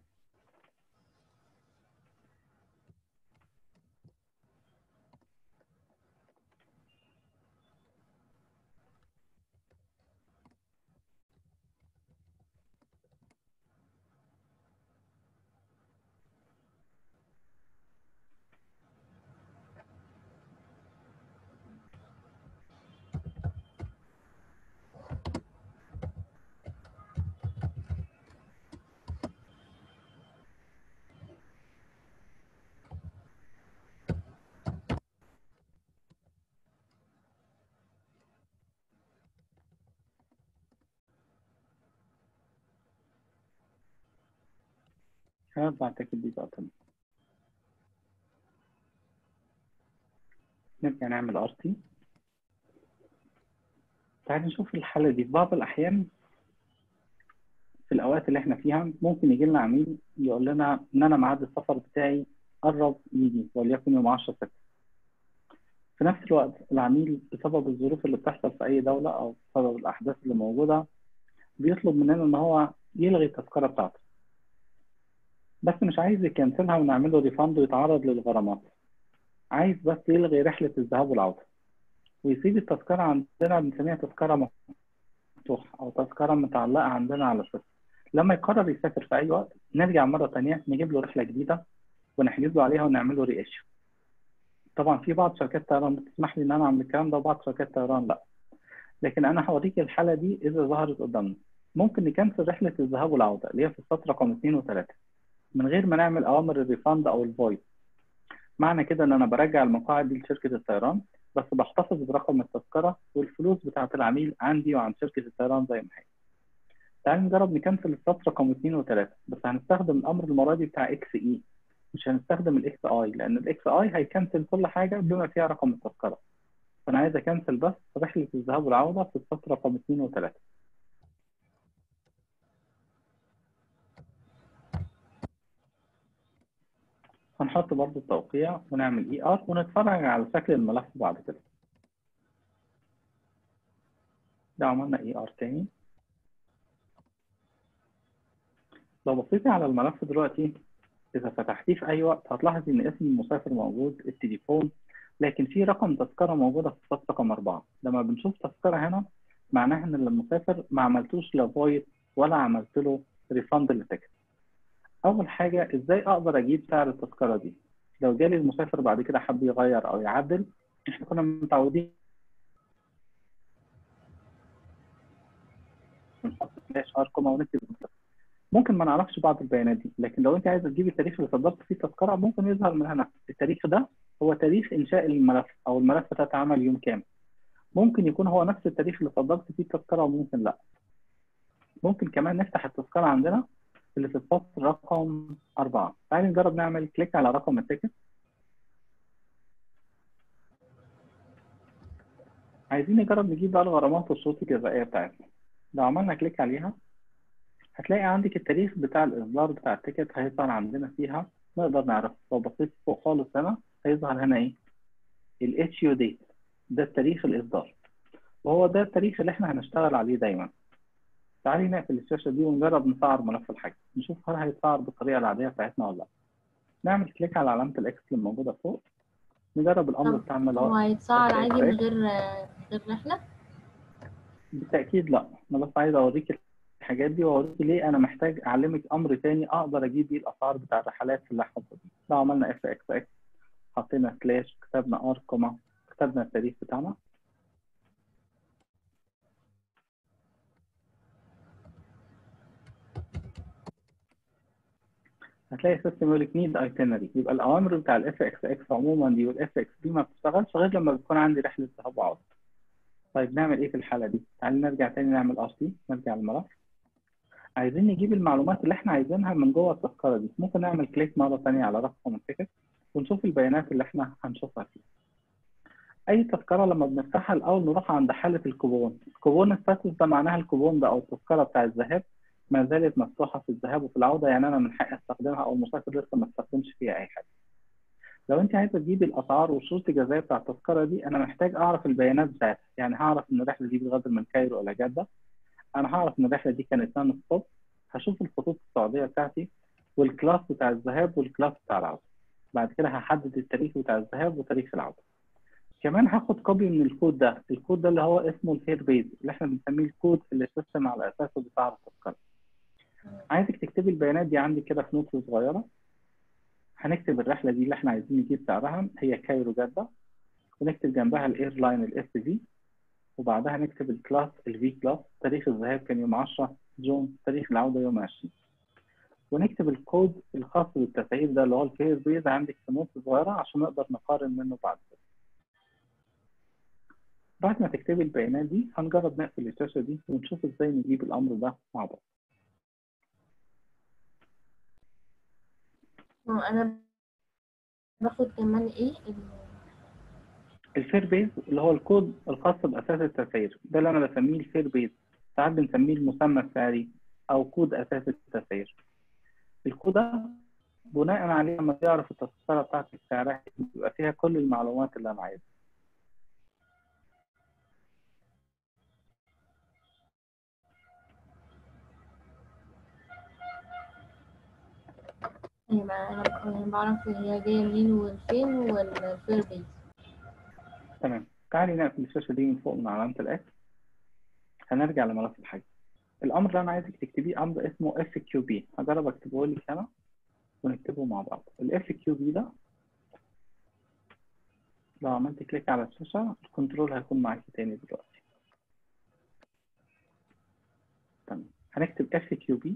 هنرجع التيكت دي بقى تاني نرجع نعمل ار تي تعالى نشوف الحالة دي في بعض الأحيان في الأوقات اللي احنا فيها ممكن يجي لنا عميل يقول لنا إن أنا ميعاد السفر بتاعي قرب يجي وليكن يوم 10 6 في نفس الوقت العميل بسبب الظروف اللي بتحصل في أي دولة أو بسبب الأحداث اللي موجودة بيطلب مننا إن هو يلغي التذكرة بتاعته بس مش عايز يكنسلها ونعمل له ريفاند ويتعرض للغرامات عايز بس يلغي رحلة الذهاب والعودة ويسيب التذكرة عندنا بنسميها تذكرة مفتوحة أو تذكرة متعلقة عندنا على السيستم لما يقرر يسافر في أي وقت نرجع مرة تانية نجيب له رحلة جديدة ونحجز له عليها ونعمل له ري ايشيو طبعا في بعض شركات الطيران بتسمح لي ان انا اعمل الكلام ده وبعض شركات الطيران لا لكن انا هوريك الحاله دي اذا ظهرت قدامنا ممكن نكنسل رحله الذهاب والعوده اللي هي في السطر رقم 2 و3 من غير ما نعمل اوامر الريفاند او الفويد معنى كده ان انا برجع المقاعد دي لشركه الطيران بس بحتفظ برقم التذكره والفلوس بتاعه العميل عندي وعند شركه الطيران زي ما هي تعال نجرب نكنسل السطر رقم 2 و3 بس هنستخدم الامر المره دي بتاع اكس اي مش هنستخدم الاكس اي لان الاكس اي هيكنسل كل حاجه بما فيها رقم التذكره فانا عايز اكنسل بس رحله الذهاب والعوده في السطر رقم 2 و3 هنحط برضو التوقيع ونعمل اي ار ونتفرج على شكل الملف بعد كده ده عملنا اي ار تاني لو بصيتي على الملف دلوقتي إذا فتحتيه في أي وقت هتلاحظ إن اسم المسافر موجود التليفون لكن في رقم تذكرة موجودة في السطر رقم أربعة لما بنشوف تذكرة هنا معناها إن المسافر ما عملتوش لا فويد ولا عملت له ريفاند للتيكت أول حاجة إزاي أقدر أجيب سعر التذكرة دي لو جالي المسافر بعد كده حب يغير أو يعدل إحنا كنا متعودين نحط فلاش أرقام ونكتب ممكن ما نعرفش بعض البيانات دي لكن لو انت عايز تجيب التاريخ اللي صدرت فيه التذكره ممكن يظهر من هنا التاريخ ده هو تاريخ انشاء الملف او الملف ده اتعمل يوم كام ممكن يكون هو نفس التاريخ اللي صدرت فيه التذكره وممكن لا ممكن كمان نفتح التذكره عندنا اللي في السطر رقم أربعة تعالي نجرب نعمل كليك على رقم التيكت عايزين نجرب نجيب بقى الغرامات والشروط الجزائية بتاعتنا لو عملنا كليك عليها هتلاقي عندك التاريخ بتاع الإصدار بتاع التيكت هيظهر عندنا فيها نقدر نعرف لو بصيت فوق خالص هنا هيظهر هنا إيه؟ ال HU date ده التاريخ الإصدار وهو ده التاريخ اللي إحنا هنشتغل عليه دايما تعالي نقفل الشاشة دي ونجرب نسعر ملف الحجم نشوف هل هيتسعر بالطريقة العادية بتاعتنا ولا لا نعمل كليك على علامة الإكس اللي موجودة فوق نجرب الأمر طب بتاعنا اللي هو هو هيتسعر عادي من إكس. غير من غير رحلة؟ بالتأكيد لا أنا بس عايز أوريك الحاجات دي وأوريك ليه أنا محتاج أعلمك أمر تاني أقدر أجيب بيه الأسعار بتاع الرحلات في اللحظة دي لو عملنا اف اكس اكس حطينا سلاش كتبنا ار كوما كتبنا التاريخ بتاعنا هتلاقي السيستم يقول لك نيد ايتنري يبقى الاوامر بتاع الاف اكس اكس عموما دي والاف اكس دي ما بتشتغلش غير لما بيكون عندي رحله ذهاب وعوده طيب نعمل ايه في الحاله دي تعالي نرجع تاني نعمل ار سي نرجع الملف عايزين نجيب المعلومات اللي احنا عايزينها من جوه التذكره دي ممكن نعمل كليك مره ثانيه على رقم التيكت ونشوف البيانات اللي احنا هنشوفها فيها اي تذكره لما بنفتحها الاول نروح عند حاله الكوبون الكوبون ستاتس ده معناها الكوبون ده او التذكره بتاع الذهاب ما زالت مفتوحه في الذهاب وفي العوده يعني انا من حقي استخدمها او المسافر لسه ما استخدمش فيها اي حاجه لو انت عايزه تجيبي الاسعار والشروط الجزائيه بتاع التذكره دي انا محتاج اعرف البيانات بتاعتها يعني هعرف ان الرحله دي بتغادر من كايرو الى جده انا هعرف ان الرحله دي كانت نون ستوب هشوف الخطوط السعوديه بتاعتي والكلاس بتاع الذهاب والكلاس بتاع العوده بعد كده هحدد التاريخ بتاع الذهاب وتاريخ العوده كمان هاخد كوبي من الكود ده الكود ده اللي هو اسمه الهير بيز اللي احنا بنسميه الكود اللي السيستم على اساسه بيسعر التذكره عايزك تكتبي البيانات دي عندي كده في نوت صغيره هنكتب الرحله دي اللي احنا عايزين نجيب سعرها هي كايرو جده ونكتب جنبها الايرلاين الاس في وبعدها نكتب الكلاس الفي كلاس تاريخ الذهاب كان يوم 10 جون تاريخ العوده يوم 20 ونكتب الكود الخاص بالتسعير ده اللي هو الفير بيز عندك في نوت صغيره عشان نقدر نقارن منه بعد كده بعد ما تكتبي البيانات دي هنجرب نقفل الشاشه دي ونشوف ازاي نجيب الامر ده مع بعض اه انا باخد كمان ايه ال- الفير بيز اللي هو الكود الخاص باساس التسعير ده اللي انا بسميه الفير بيز ساعات بنسميه المسمى السعري او كود اساس التسعير الكود ده بناء عليه لما تعرف التذكره بتاعتك سعرها بيبقى فيها كل المعلومات اللي انا عايزها يعني ما انا أنا بعرف هي جايه منين والفين والفير بيز تمام تعالي نقفل الشاشه دي من فوق من علامه الاكس هنرجع لملف الحجم الامر اللي انا عايزك تكتبيه امر اسمه اف كيو بي هجرب اكتبه لك هنا ونكتبه مع بعض الاف كيو بي ده لو عملت كليك على الشاشه الكنترول هيكون معاكي تاني دلوقتي تمام هنكتب اف كيو بي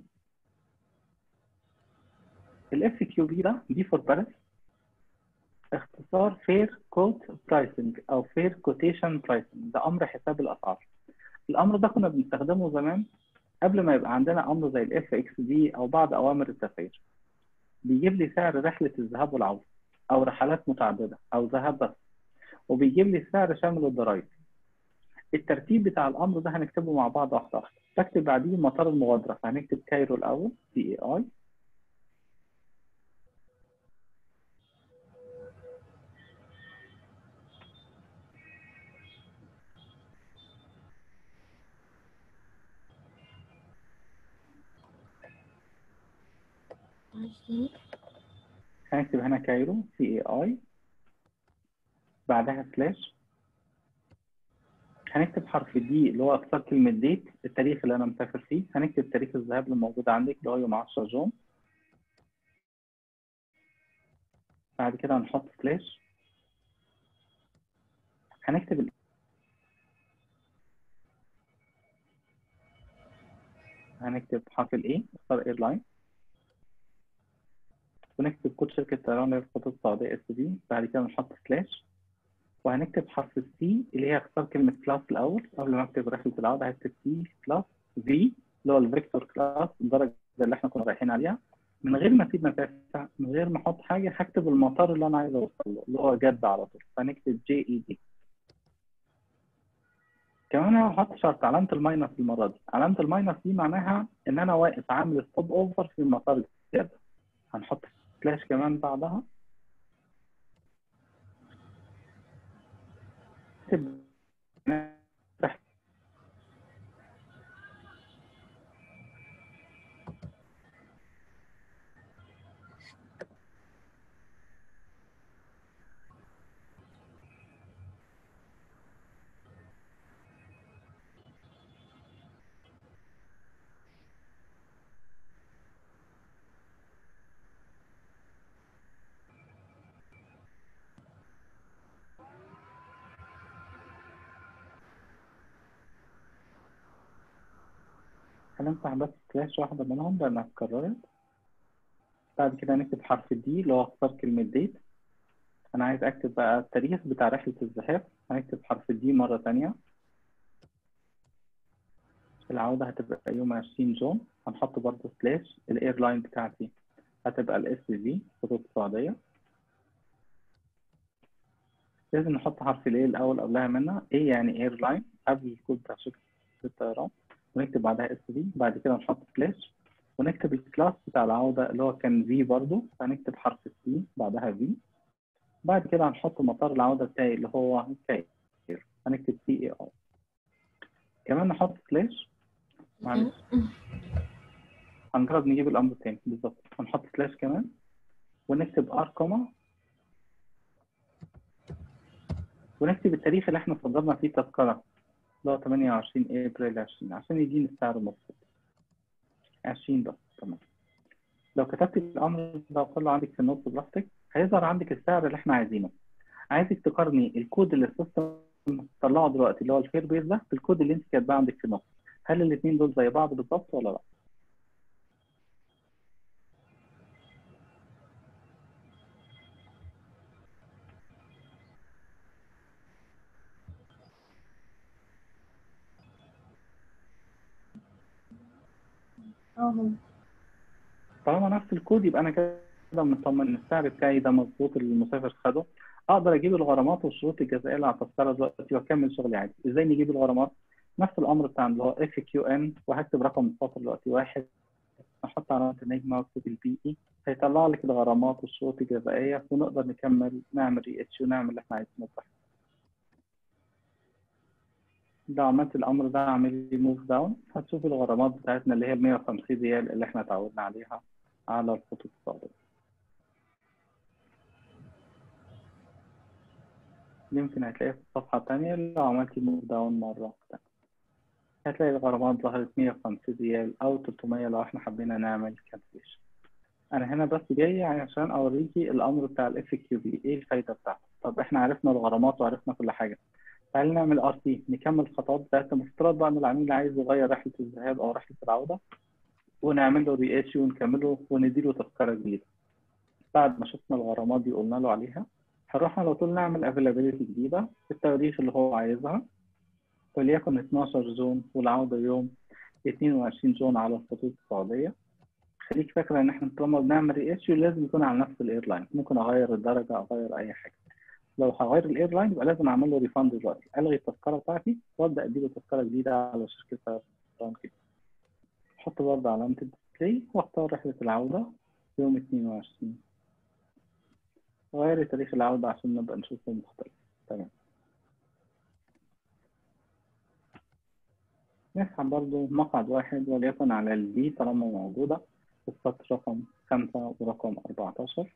الاف كيو بي ده دي فور بارس اختصار فير كوت برايسنج او فير كوتيشن برايسنج ده امر حساب الاسعار الامر ده كنا بنستخدمه زمان قبل ما يبقى عندنا امر زي الاف اكس دي او بعض اوامر التسعير بيجيب لي سعر رحله الذهاب والعوده او رحلات متعدده او ذهاب بس وبيجيب لي السعر شامل الضرائب الترتيب بتاع الامر ده هنكتبه مع بعض واحده واحده بكتب بعديه مطار المغادره فهنكتب كايرو الاول سي اي اي معلش تاني هنكتب هنا كايرو سي اي اي بعدها سلاش هنكتب حرف دي اللي هو اختصار كلمة ديت التاريخ اللي أنا مسافر فيه هنكتب تاريخ الذهاب اللي موجود عندك اللي هو يوم 10 جون بعد كده هنحط سلاش هنكتب ال- هنكتب حرف ال A اختار ايرلاين ونكتب كود شركة طيران للخطوط السعودية اس بي بعد كده نحط سلاش وهنكتب حرف السي اللي هي اختار كلمة كلاس الأول قبل ما أكتب رحلة العودة هكتب سي كلاس في اللي هو الفيكتور كلاس الدرجة اللي احنا كنا رايحين عليها من غير ما اسيب مسافة من غير ما احط حاجة هكتب المطار اللي أنا عايز أوصل له اللي هو جدة على طول فهنكتب جي اي دي كمان انا هحط شرط علامة الماينس المرة دي علامة الماينس دي معناها إن أنا واقف عامل ستوب أوفر في مطار جدة هنحط سلاش كمان بعدها نكتب هنمسح بس سلاش واحدة منهم لأنها اتكررت بعد كده نكتب حرف الدي اللي هو اختصار كلمة ديت أنا عايز أكتب بقى التاريخ بتاع رحلة الذهاب هنكتب حرف الدي مرة تانية العودة هتبقى يوم 20 جون هنحط برضه سلاش الايرلاين بتاعتي هتبقى الاس في خطوط السعودية لازم نحط حرف الايه الأول قبلها منها ايه يعني ايرلاين قبل الكود بتاع شركة الطيران ونكتب بعدها اس في بعد كده نحط سلاش ونكتب الكلاس بتاع العودة اللي هو كان في برضه هنكتب حرف السي بعدها في بعد كده هنحط مطار العودة بتاعي اللي هو كاير هنكتب سي اي اي كمان نحط سلاش معلش هنجرب نجيب الأمر تاني بالظبط هنحط سلاش كمان ونكتب ار كوما ونكتب التاريخ اللي احنا صدرنا فيه تذكرة اللي هو 28 ابريل 20 عشان يديني السعر المظبوط 20 بس تمام لو كتبت الامر ده كله عندك في النص براحتك هيظهر عندك السعر اللي احنا عايزينه عايزك تقارني الكود اللي السيستم طلعه دلوقتي اللي هو الفير بيز ده بالكود اللي انت كاتباه عندك في النص هل الاثنين دول زي بعض بالظبط ولا لا؟ اه هو طالما نفس الكود يبقى انا كده مطمن ان السعر بتاعي ده مظبوط اللي المسافر خده اقدر اجيب الغرامات والشروط الجزائيه اللي على التذكره دلوقتي واكمل شغلي عادي ازاي نجيب الغرامات نفس الامر بتاع اللي هو اف كيو ان وهكتب رقم السطر دلوقتي واحد احط علامه النجمه واكتب البي اي هيطلع لك الغرامات والشروط الجزائيه ونقدر نكمل نعمل ري اتش ونعمل اللي احنا عايزينه براحتنا لو عملت الامر ده اعمل لي موف داون هتشوف الغرامات بتاعتنا اللي هي ال 150 ريال اللي احنا اتعودنا عليها على الخطوط السابقه يمكن هتلاقيها في الصفحة التانية لو عملت موف داون مرة تانية هتلاقي الغرامات ظهرت 150 ريال أو 300 لو احنا حبينا نعمل كالكوليشن أنا هنا بس جاي عشان أوريكي الأمر بتاع ال FQB إيه الفايدة بتاعته طب احنا عرفنا الغرامات وعرفنا كل حاجة تعالى نعمل ار تي نكمل الخطوات بتاعتنا مفترض بقى ان العميل عايز يغير رحله الذهاب او رحله العوده ونعمل له ري اتش ونكمله ونديله تذكره جديده بعد ما شفنا الغرامات دي قلنا له عليها هنروح على طول نعمل افيلابيلتي جديده في التواريخ اللي هو عايزها وليكن 12 زون والعوده يوم 22 زون على الخطوط السعوديه خليك فاكره ان احنا طالما بنعمل ري اتش لازم يكون على نفس الايرلاين ممكن اغير الدرجه اغير اي حاجه لو هغير الايرلاين يبقى لازم اعمل له ريفاند دلوقتي الغي التذكره بتاعتي وابدا اديله تذكره جديده على شركه طيران كده احط برضه علامه الديسبلاي واختار رحله العوده يوم 22 غير تاريخ العودة عشان نبقى نشوفه مختلف تمام نسحب برضو مقعد واحد وليكن على البي طالما موجودة السطر رقم خمسة ورقم أربعتاشر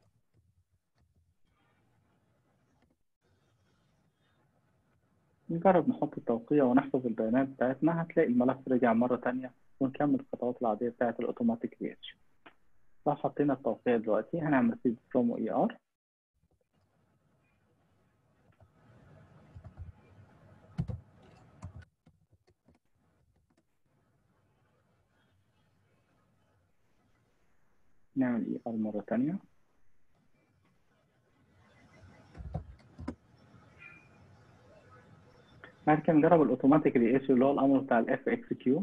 نجرب نحط التوقيع ونحفظ البيانات بتاعتنا هتلاقي الملف رجع مرة تانية ونكمل الخطوات العادية بتاعت الأوتوماتيك ريتش لو حطينا التوقيع دلوقتي هنعمل سيد برومو اي ار نعمل اي ار مرة تانية بعد كده نجرب الاوتوماتيك ريئيشن اللي هو الامر بتاع الاف اكس كيو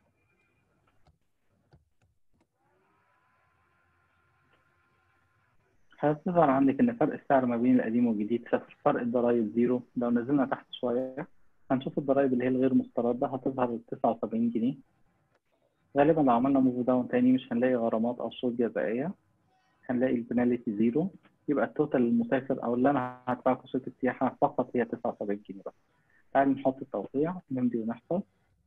هتظهر عندك ان فرق السعر ما بين القديم والجديد صفر فرق الضرايب زيرو لو نزلنا تحت شوية هنشوف الضرايب اللي هي الغير مستردة هتظهر 79 جنيه غالبا لو عملنا موف داون تاني مش هنلاقي غرامات او شروط جزائيه هنلاقي البنالتي زيرو يبقى التوتال المسافر او اللي انا هدفعه كشركه السياحه فقط هي 79 جنيه بس تعالى نحط التوقيع نمضي ونحفظ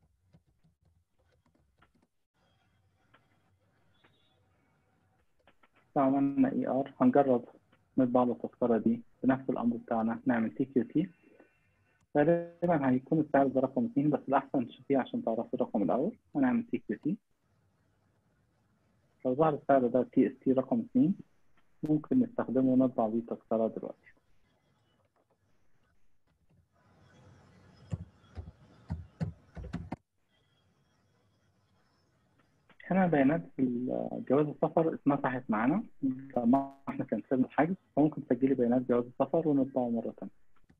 لو عملنا اي ار هنجرب نطبع له التذكره دي بنفس الامر بتاعنا نعمل تي كيو تي غالبا هيكون السعر ده رقم اتنين بس الأحسن تشوفيه عشان تعرفي الرقم الأول هنعمل تي كيو تي لو ظهر السعر ده تي اس تي رقم اتنين ممكن نستخدمه ونطبع بيه تذكرة دلوقتي هنا بيانات جواز السفر اتمسحت معانا لما احنا كنسلنا الحجز فممكن تسجلي بيانات جواز السفر ونطبعه مرة تانية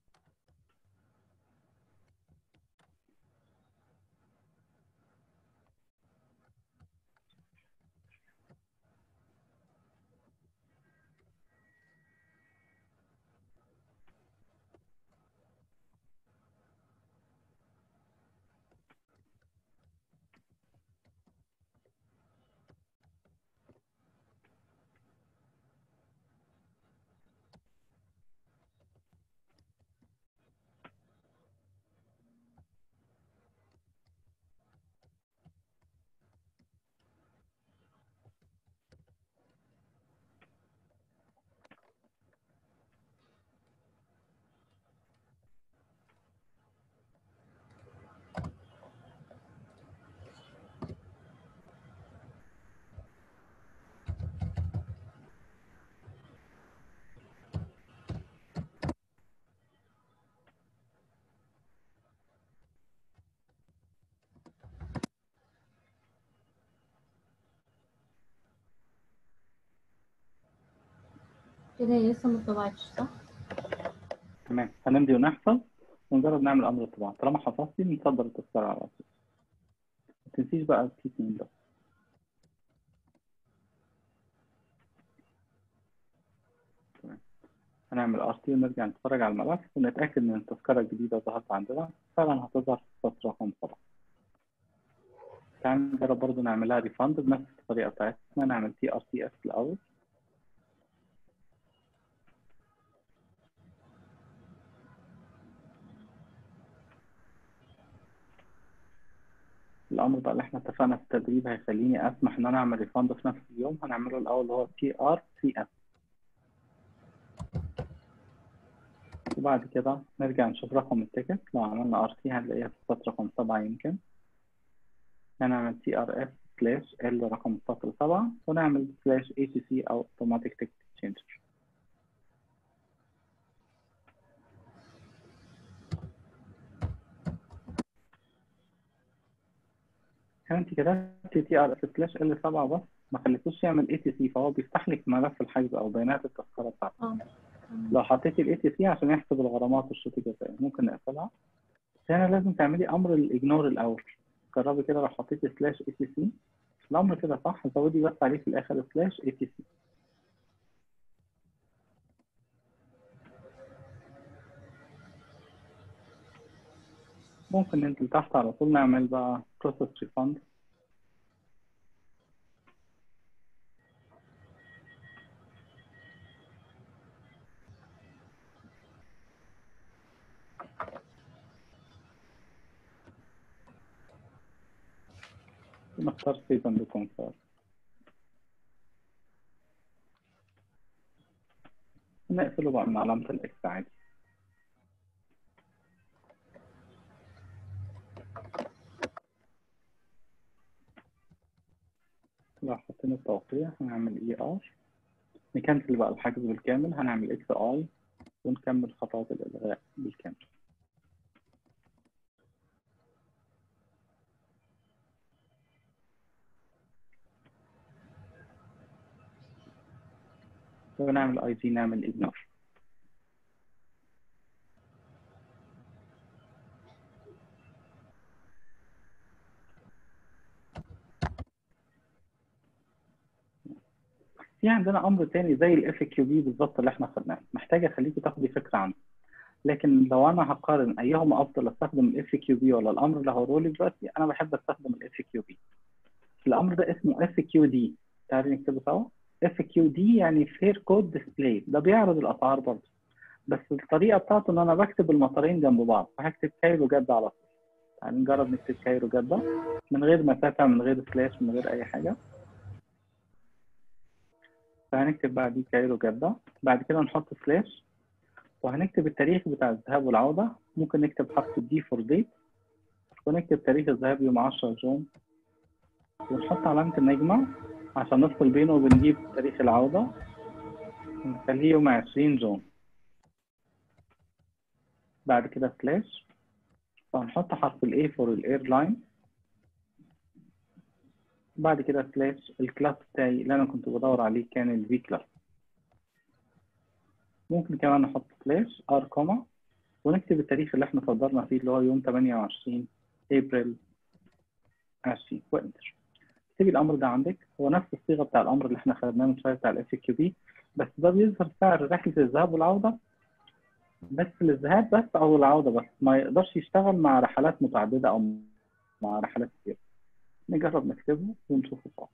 كده هي لسه مطبعتش صح؟ تمام هنمضي ونحفظ ونجرب نعمل امر الطباعه طالما حفظتي نصدر التذكره على طول ما تنسيش بقى التي اتنين ده هنعمل ار تي ونرجع نتفرج على الملف ونتاكد ان التذكره الجديده ظهرت عندنا فعلا هتظهر في سطر رقم سبعه تعال نجرب برضه نعملها ريفاند بنفس الطريقه بتاعتنا نعمل تي ار تي اس الاول الامر بقى اللي احنا اتفقنا في التدريب هيخليني اسمح ان انا اعمل ريفاند في نفس اليوم هنعمله الاول اللي هو تي ار سي اس وبعد كده نرجع نشوف رقم التيكت لو عملنا ار تي هنلاقيها في السطر رقم سبعة يمكن هنعمل تي ار اس سلاش ال رقم السطر سبعة ونعمل سلاش اي تي سي او اوتوماتيك تيكت تشينجر هنا انت كتبتي تي ار اس سلاش ال 7 بس ما خليتوش يعمل اي تي سي فهو بيفتح لك ملف الحجز او بيانات التذكره بتاعتك اه لو حطيتي الاي تي سي عشان يحسب الغرامات والشروط الجزائيه ممكن نقفلها بس هنا لازم تعملي امر الاجنور الاول جربي كده لو حطيتي سلاش اي تي سي الامر كده صح زودي بس عليه في الاخر سلاش اي تي سي ممكن ننزل تحت على طول نعمل بقى process refund نختار save and confirm نقفله بقى من علامة الإكس عادي لو حطينا التوقيع هنعمل اي ار نكنسل بقى الحجز بالكامل هنعمل اكس اي ونكمل خطوات الالغاء بالكامل ونعمل اي جي نعمل اجنور في عندنا امر تاني زي الاف كيو بي بالظبط اللي احنا خدناه محتاج اخليكي تاخدي فكره عنه لكن لو انا هقارن ايهما افضل استخدم الاف كيو بي ولا الامر اللي هقوله لك دلوقتي انا بحب استخدم الاف كيو بي الامر ده اسمه اف كيو دي تعالي نكتبه سوا اف كيو دي يعني فير كود ديسبلاي ده بيعرض الاسعار برضه بس الطريقه بتاعته ان انا بكتب المطارين جنب بعض فهكتب كايرو جده على طول تعالي نجرب نكتب كايرو جده من غير مسافه من غير سلاش من غير اي حاجه فهنكتب بعد دي كايرو جدة بعد كده نحط سلاش وهنكتب التاريخ بتاع الذهاب والعودة ممكن نكتب حرف الدي فور ديت ونكتب تاريخ الذهاب يوم 10 جون ونحط علامة النجمة عشان نفصل بينه وبنجيب تاريخ العودة نخليه يوم 20 جون بعد كده سلاش وهنحط حرف الاي فور الايرلاين بعد كده سلاش الكلاس بتاعي اللي انا كنت بدور عليه كان الفي كلاس ممكن كمان نحط سلاش ار كوما ونكتب التاريخ اللي احنا صدرنا فيه اللي هو يوم 28 ابريل 20 وانتر اكتبي الامر ده عندك هو نفس الصيغه بتاع الامر اللي احنا خدناه من شويه بتاع الاف كيو بي بس ده بيظهر سعر رحله الذهاب والعوده بس للذهاب بس او العوده بس ما يقدرش يشتغل مع رحلات متعدده او مع رحلات كتير نجرب نكتبه ونشوفه سوا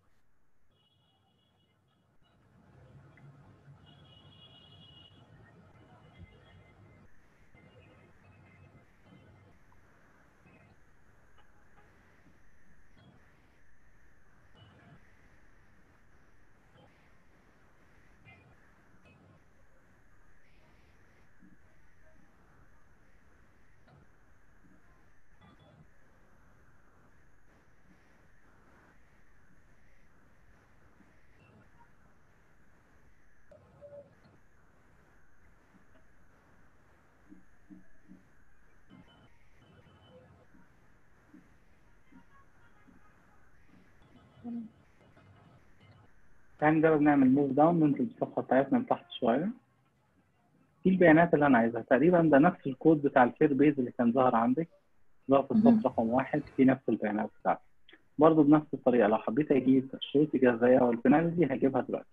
تعالى نجرب نعمل موف داون ننزل الصفحة بتاعتنا لتحت شوية دي البيانات اللي أنا عايزها تقريبا ده نفس الكود بتاع الفير بيز اللي كان ظاهر عندك اللي هو في الصف رقم واحد في نفس البيانات بتاعتي برضه بنفس الطريقة لو حبيت أجيب الشروط الجزائية والبنالتي هجيبها دلوقتي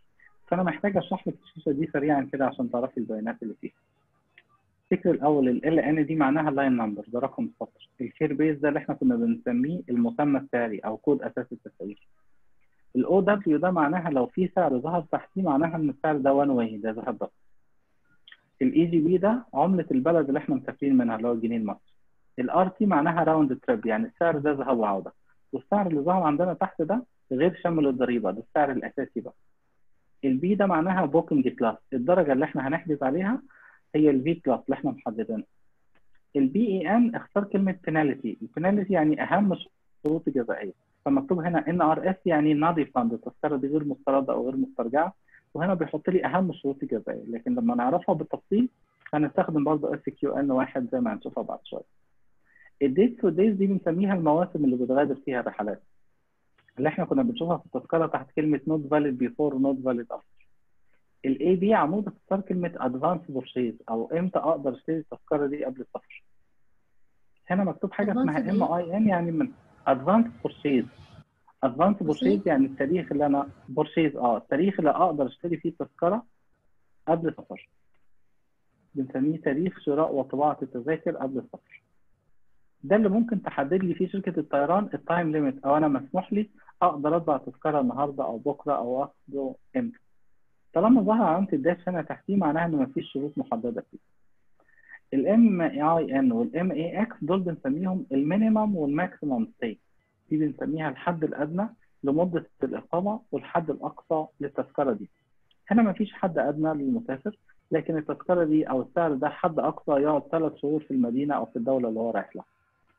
فانا محتاج اشرح لك الشاشه دي سريعا كده عشان تعرفي البيانات اللي فيها الفكر الاول ال ان دي معناها لاين نمبر ده رقم سطر الكير بيز ده اللي احنا كنا بنسميه المسمى السعري او كود اساس التسعير الاو دبليو ده معناها لو في سعر ظهر تحتيه معناها ان السعر ده وان واي ده ذهب بس الاي جي بي ده عمله البلد اللي احنا مسافرين منها اللي هو الجنيه المصري الار تي معناها راوند تريب يعني السعر ده ذهب وعوده والسعر اللي ظهر عندنا تحت ده غير شامل الضريبه ده السعر الاساسي بقى البي ده معناها بوكينج كلاس الدرجه اللي احنا هنحجز عليها هي الفي كلاس اللي احنا محددينها البي اي ان اختار كلمه بينالتي البينالتي يعني اهم الشروط الجزائيه فمكتوب هنا ان ار اس يعني نادي فاند التذكره دي غير مسترده او غير مسترجعه وهنا بيحط لي اهم الشروط الجزائيه لكن لما نعرفها بالتفصيل هنستخدم برضه اس كيو ان واحد زي ما هنشوفها بعد شويه الديتس والديز دي بنسميها المواسم اللي بتغادر فيها الرحلات اللي احنا كنا بنشوفها في التذكره تحت كلمه نوت فاليد بيفور ونوت فاليد افتر الاي بي عمود اختصار كلمه ادفانس بورشيز او امتى اقدر اشتري التذكره دي قبل السفر هنا مكتوب حاجه اسمها ام اي ان يعني من ادفانس بورشيز ادفانس بورشيز يعني التاريخ اللي انا بورشيز اه التاريخ اللي اقدر اشتري فيه التذكره قبل السفر بنسميه تاريخ شراء وطباعه التذاكر قبل السفر ده اللي ممكن تحدد لي فيه شركه الطيران التايم ليميت او انا مسموح لي اقدر اطبع تذكره النهارده او بكره او اخده امتى طالما ظهر علامه الداش هنا تحتيه معناها ان مفيش شروط محدده فيه الام اي ان والام اي اكس دول بنسميهم المينيمم والماكسيمم ستي دي بنسميها الحد الادنى لمده الاقامه والحد الاقصى للتذكره دي هنا مفيش حد ادنى للمسافر لكن التذكره دي او السعر ده حد اقصى يقعد ثلاث شهور في المدينه او في الدوله اللي هو رايح لها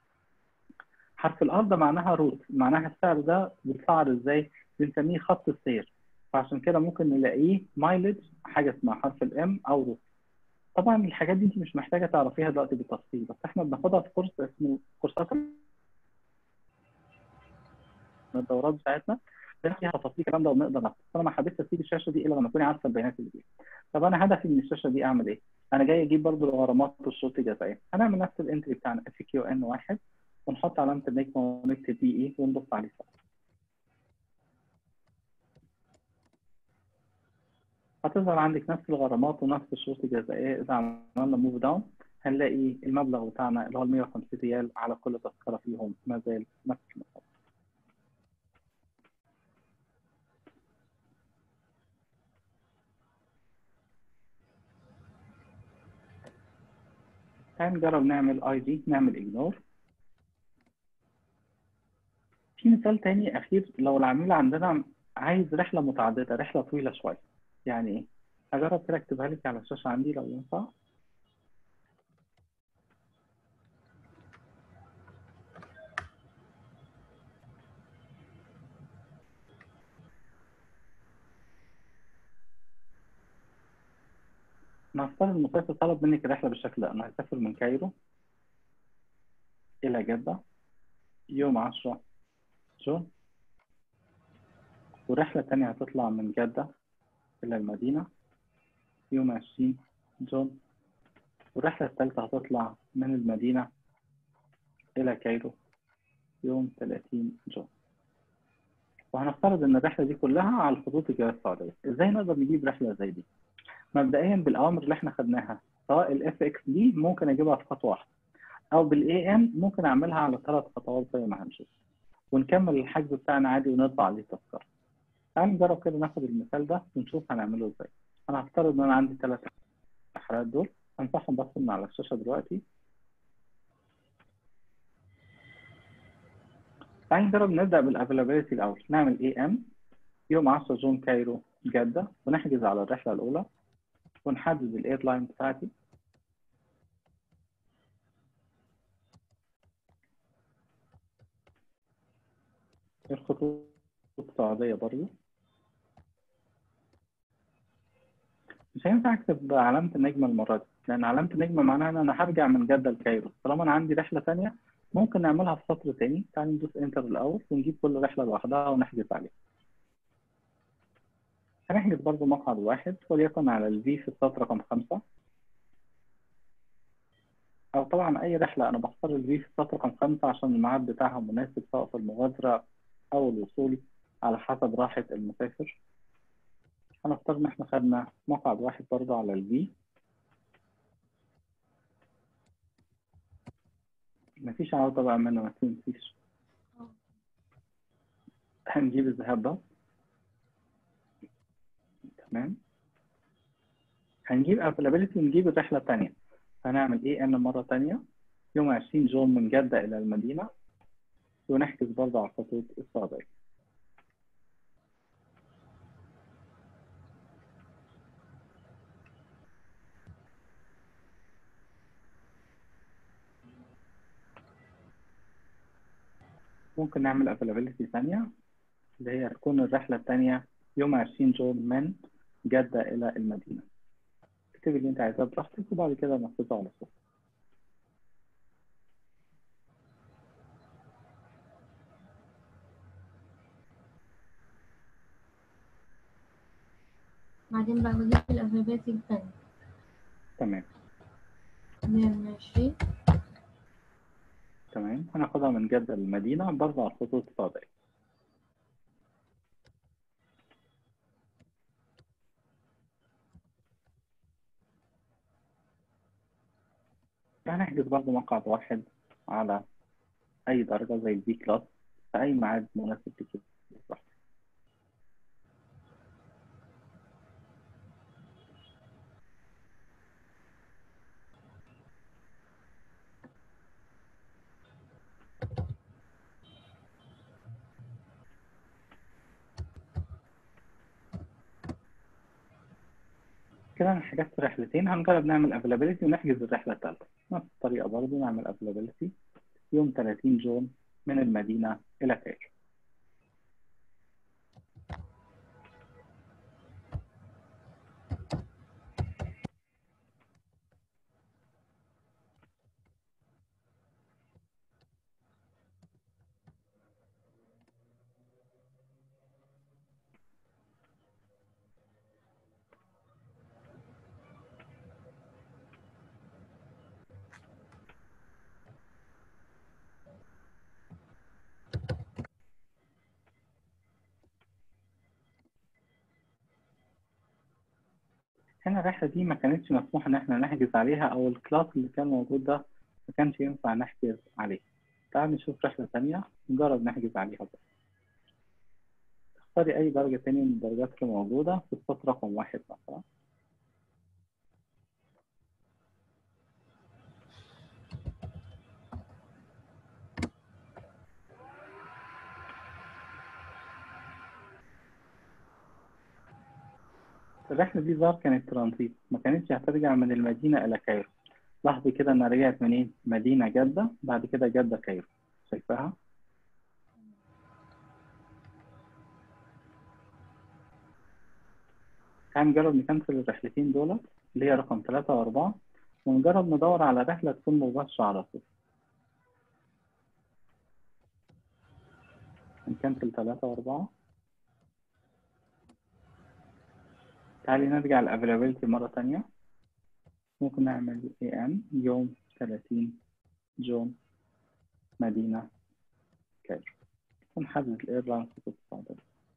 حرف الار ده معناها روت معناها السعر ده بيتسعر ازاي بنسميه خط السير فعشان كده ممكن نلاقيه مايلج حاجه اسمها حرف الام او روت طبعا الحاجات دي انت مش محتاجه تعرفيها دلوقتي بالتفصيل بس احنا بناخدها في كورس اسمه كورسات الدورات بتاعتنا فيها تفاصيل الكلام ده ونقدر ناخد انا ما حبيتش اسيب الشاشه دي الا لما تكوني عارفه البيانات اللي فيها طب انا هدفي من الشاشه دي اعمل ايه؟ انا جاي اجيب برضو الغرامات والشروط الجزائيه هنعمل نفس الانتري بتاعنا اف كيو ان واحد ونحط علامه النجمه ونكتب دي ايه ونبص عليه سوا هتظهر عندك نفس الغرامات ونفس الشروط الجزائيه اذا عملنا موف داون هنلاقي المبلغ بتاعنا اللي هو ال 150 ريال على كل تذكره فيهم ما زال نفس المبلغ تعال نجرب نعمل اي دي نعمل اجنور في مثال تاني اخير لو العميل عندنا عايز رحله متعدده رحله طويله شويه يعني ايه هجرب كده اكتبها لك على الشاشه عندي لو ينفع نفترض المسافر طلب منك رحلة بالشكل ده أنا هسافر من كايرو إلى جدة يوم 10 جون ورحلة تانية هتطلع من جدة إلى المدينة يوم 20 جون والرحلة الثالثة هتطلع من المدينة إلى كايرو يوم 30 جون وهنفترض إن الرحلة دي كلها على الخطوط الجوية السعودية إزاي نقدر نجيب رحلة زي دي؟ مبدئيا بالاوامر اللي احنا خدناها سواء الاف اكس دي ممكن اجيبها في خطوه واحده او بالاي ان ممكن اعملها على ثلاث خطوات زي ما هنشوف ونكمل الحجز بتاعنا عادي ونطبع عليه تذكره تعال نجرب كده ناخد المثال ده ونشوف هنعمله ازاي انا هفترض ان انا عندي ثلاث رحلات دول هنفتحهم بس من على الشاشه دلوقتي تعال نجرب نبدا بالافيلابيلتي الاول نعمل اي ام يوم 10 جون كايرو جده ونحجز على الرحله الاولى ونحدد الايرلاين بتاعتي الخطوط السعودية برضو مش هينفع اكتب علامة النجمة المرة دي لأن علامة النجمة معناها إن أنا هرجع من جدة لكايرو طالما أنا عندي رحلة تانية ممكن نعملها في سطر تاني تعالى ندوس انتر الأول ونجيب كل رحلة لوحدها ونحجز عليها هنحجز برضو مقعد واحد وليكن على الفي في السطر رقم خمسة أو طبعا أي رحلة أنا بختار الفي في السطر رقم خمسة عشان الميعاد بتاعها مناسب سواء في المغادرة أو الوصول على حسب راحة المسافر هنفترض إن إحنا خدنا مقعد واحد برضه على البي مفيش عودة بقى منه ما تنسيش اه هنجيب الذهاب ده تمام هنجيب availability ونجيب الرحلة التانية هنعمل ايه ان مرة تانية يوم 20 جون من جدة إلى المدينة ونحجز برضه على الخطوط الصعبة ممكن نعمل availability ثانية اللي هي تكون الرحلة التانية يوم 20 جون من جدة إلى المدينة اكتبي اللي انت عايزاه براحتك وبعد كده نفذه على طول بعدين بقى بجيب الأفابات التانية تمام اللي هي من عشرين تمام هناخدها من جدة للمدينة برضه على الخطوط الصعبة هنحجز برضه مقعد واحد على أي درجة زي البي كلاس في أي ميعاد مناسب ليك براحتك. كده أنا حجزت رحلتين هنجرب نعمل availability ونحجز الرحلة الثالثة نفس الطريقة برضه نعمل availability يوم 30 جون من المدينة إلى كايرو هنا الرحلة دي ما كانتش مسموح إن إحنا نحجز عليها أو الكلاس اللي كان موجود ده ما كانش ينفع نحجز عليه. تعال نشوف رحلة تانية نجرب نحجز عليها بس. اختاري أي درجة تانية من الدرجات اللي موجودة في الصف رقم واحد مثلا. الرحلة دي ظهر كانت ترانزيت ما كانتش هترجع من المدينة إلى كايرو لاحظي كده إنها رجعت منين؟ مدينة جدة بعد كده جدة كايرو شايفاها؟ تعال نجرب نكنسل الرحلتين دول اللي هي رقم ثلاثة وأربعة ونجرب ندور على رحلة تكون مباشرة على طول نكنسل ثلاثة وأربعة تعالي نرجع للافيلابيلتي مرة تانية ممكن نعمل اي ام يوم 30 جون مدينة كايرو ونحدد الايرلاين في الصعدة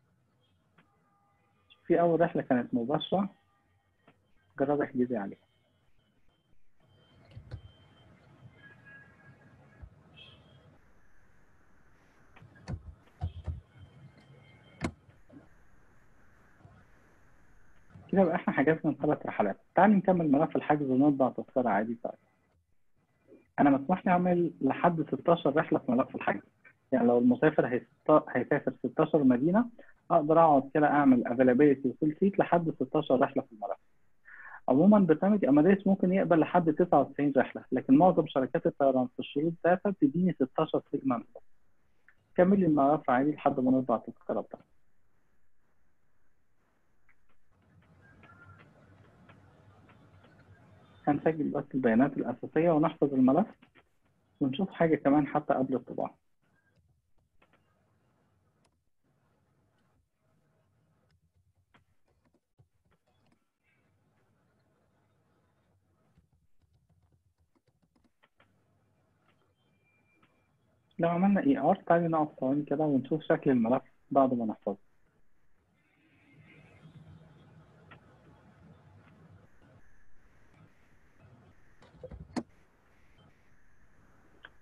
في أول رحلة كانت مباشرة جربي احجزي عليها كده بقى احنا حجزنا ثلاث رحلات تعالي نكمل ملف الحجز ونطبع تذكرة عادي طيب انا مسموح لي اعمل لحد 16 رحلة في ملف الحجز يعني لو المسافر هيست- هيسافر 16 مدينة اقدر اقعد كده اعمل availability وفول سيت لحد 16 رحلة في الملف عموما برنامج اماديس ممكن يقبل لحد 99 رحلة لكن معظم شركات الطيران في الشروط بتاعتها بتديني 16 سيجمنت كملي الملف عادي لحد ما نطبع التذكرة بتاعتك هنسجل بس البيانات الأساسية ونحفظ الملف ونشوف حاجة كمان حتى قبل الطباعة لو عملنا اي ار تعالي نقف ثواني كده ونشوف شكل الملف بعد ما نحفظه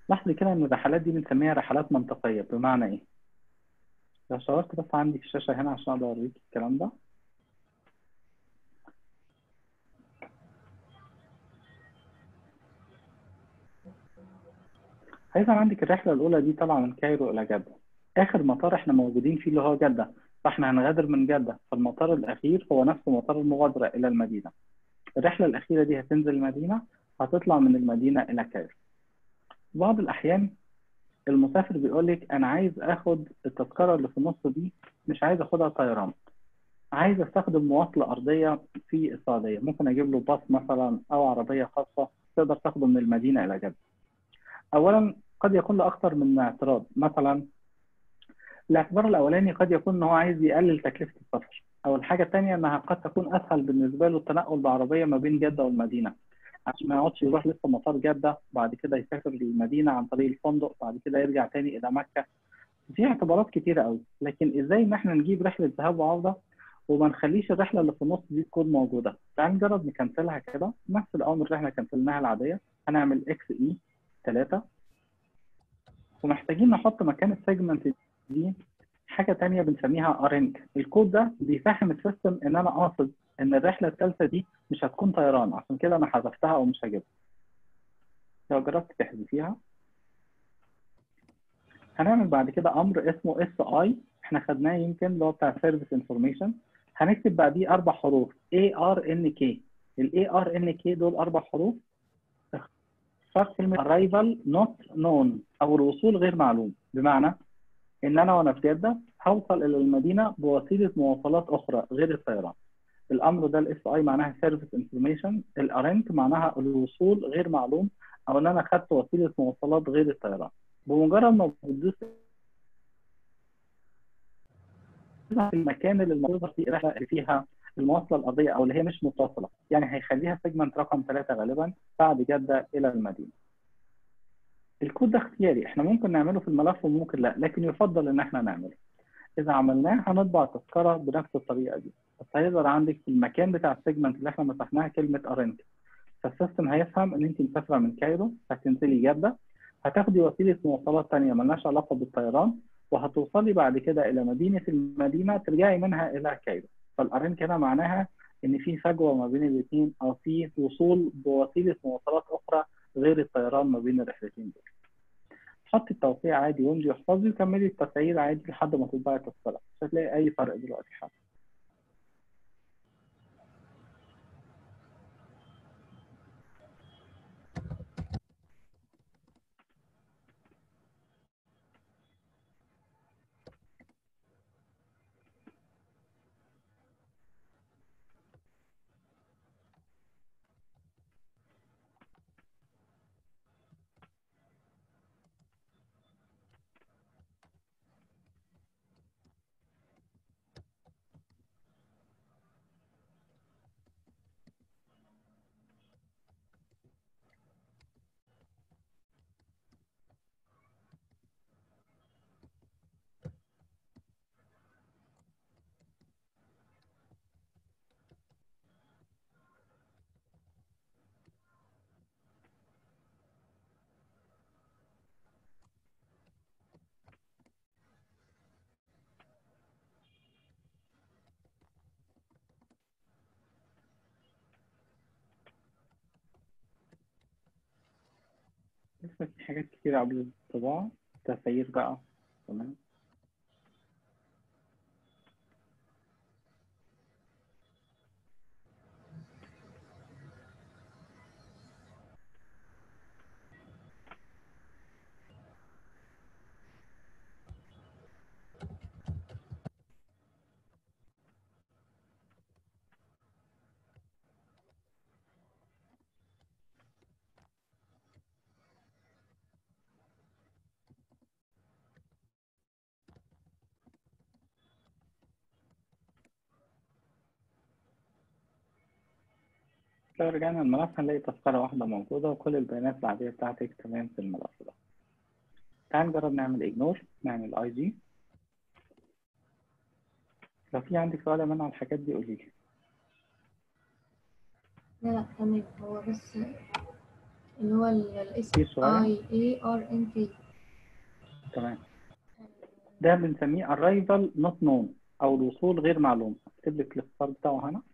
لاحظي كده ان الرحلات دي بنسميها رحلات منطقية بمعنى ايه؟ لو شاورت بس عندي في الشاشة هنا عشان اقدر اوريك الكلام ده هيظهر عندك الرحلة الأولى دي طالعة من كايرو إلى جدة آخر مطار إحنا موجودين فيه اللي هو جدة فإحنا هنغادر من جدة فالمطار الأخير هو نفس مطار المغادرة إلى المدينة الرحلة الأخيرة دي هتنزل المدينة هتطلع من المدينة إلى كايرو بعض الأحيان المسافر بيقول لك أنا عايز آخد التذكرة اللي في النص دي مش عايز آخدها طيران عايز استخدم مواصلة أرضية في السعودية ممكن أجيب له باص مثلا أو عربية خاصة تقدر تاخده من المدينة إلى جدة اولا قد يكون له اكثر من اعتراض مثلا الاعتبار الاولاني قد يكون ان هو عايز يقلل تكلفه السفر او الحاجه الثانيه انها قد تكون اسهل بالنسبه له التنقل بعربيه ما بين جده والمدينه عشان ما يقعدش يروح لسه مطار جده بعد كده يسافر للمدينه عن طريق الفندق بعد كده يرجع تاني الى مكه في اعتبارات كتيره قوي لكن ازاي ان احنا نجيب رحله ذهاب وعوده وما نخليش الرحله اللي في النص دي تكون موجوده تعال نجرب نكنسلها كده نفس الاوامر اللي احنا كنسلناها العاديه هنعمل اكس اي 3 ومحتاجين نحط مكان السيجمنت دي حاجه تانية بنسميها ارنك الكود ده بيفهم السيستم ان انا قاصد ان الرحله الثالثه دي مش هتكون طيران عشان كده انا حذفتها او مش هجيبها لو جربت تحذفيها هنعمل بعد كده امر اسمه اس اي احنا خدناه يمكن اللي هو بتاع سيرفيس انفورميشن هنكتب بعديه اربع حروف اي ار ان كي الاي ار ان كي دول اربع حروف اختار كلمه arrival not known او الوصول غير معلوم بمعنى ان انا وانا في جده هوصل الى المدينه بوسيله مواصلات اخرى غير الطيران الامر ده الاس اي معناها سيرفيس انفورميشن الارنت معناها الوصول غير معلوم او ان انا خدت وسيله مواصلات غير الطيران بمجرد ما بتدوس في المكان اللي المفروض فيه الرحله اللي فيها المواصله الارضيه او اللي هي مش متصله يعني هيخليها سيجمنت رقم ثلاثه غالبا بعد جده الى المدينه. الكود ده اختياري احنا ممكن نعمله في الملف وممكن لا لكن يفضل ان احنا نعمله. اذا عملناه هنطبع التذكره بنفس الطريقه دي بس هيظهر عندك في المكان بتاع السيجمنت اللي احنا مسحناها كلمه ارنت فالسيستم هيفهم ان انت مسافره من كايرو هتنزلي جده هتاخدي وسيله مواصلات ثانيه مالهاش علاقه بالطيران وهتوصلي بعد كده الى مدينه المدينه ترجعي منها الى كايرو فالارنك هنا معناها ان في فجوه ما بين الاثنين او في وصول بوسيله مواصلات اخرى غير الطيران ما بين الرحلتين دول. حطي التوقيع عادي وامشي واحفظي وكملي التسعير عادي لحد ما تطبعي التذكره مش هتلاقي اي فرق دلوقتي حاجه. لسه في حاجات كتير قبل الطباعة تسعير بقى تمام لو رجعنا الملف هنلاقي تذكرة واحدة موجودة وكل البيانات العادية بتاعتك تمام في الملف ده تعال نجرب نعمل اجنور نعمل اي جي لو في عندك سؤال يا منى على الحاجات دي قولي لي لا لا تمام هو بس اللي هو ال- الاسم في شوية اي اي ار ان كي تمام ده بنسميه arrival not known أو الوصول غير معلوم أكتب لك الاختصار بتاعه هنا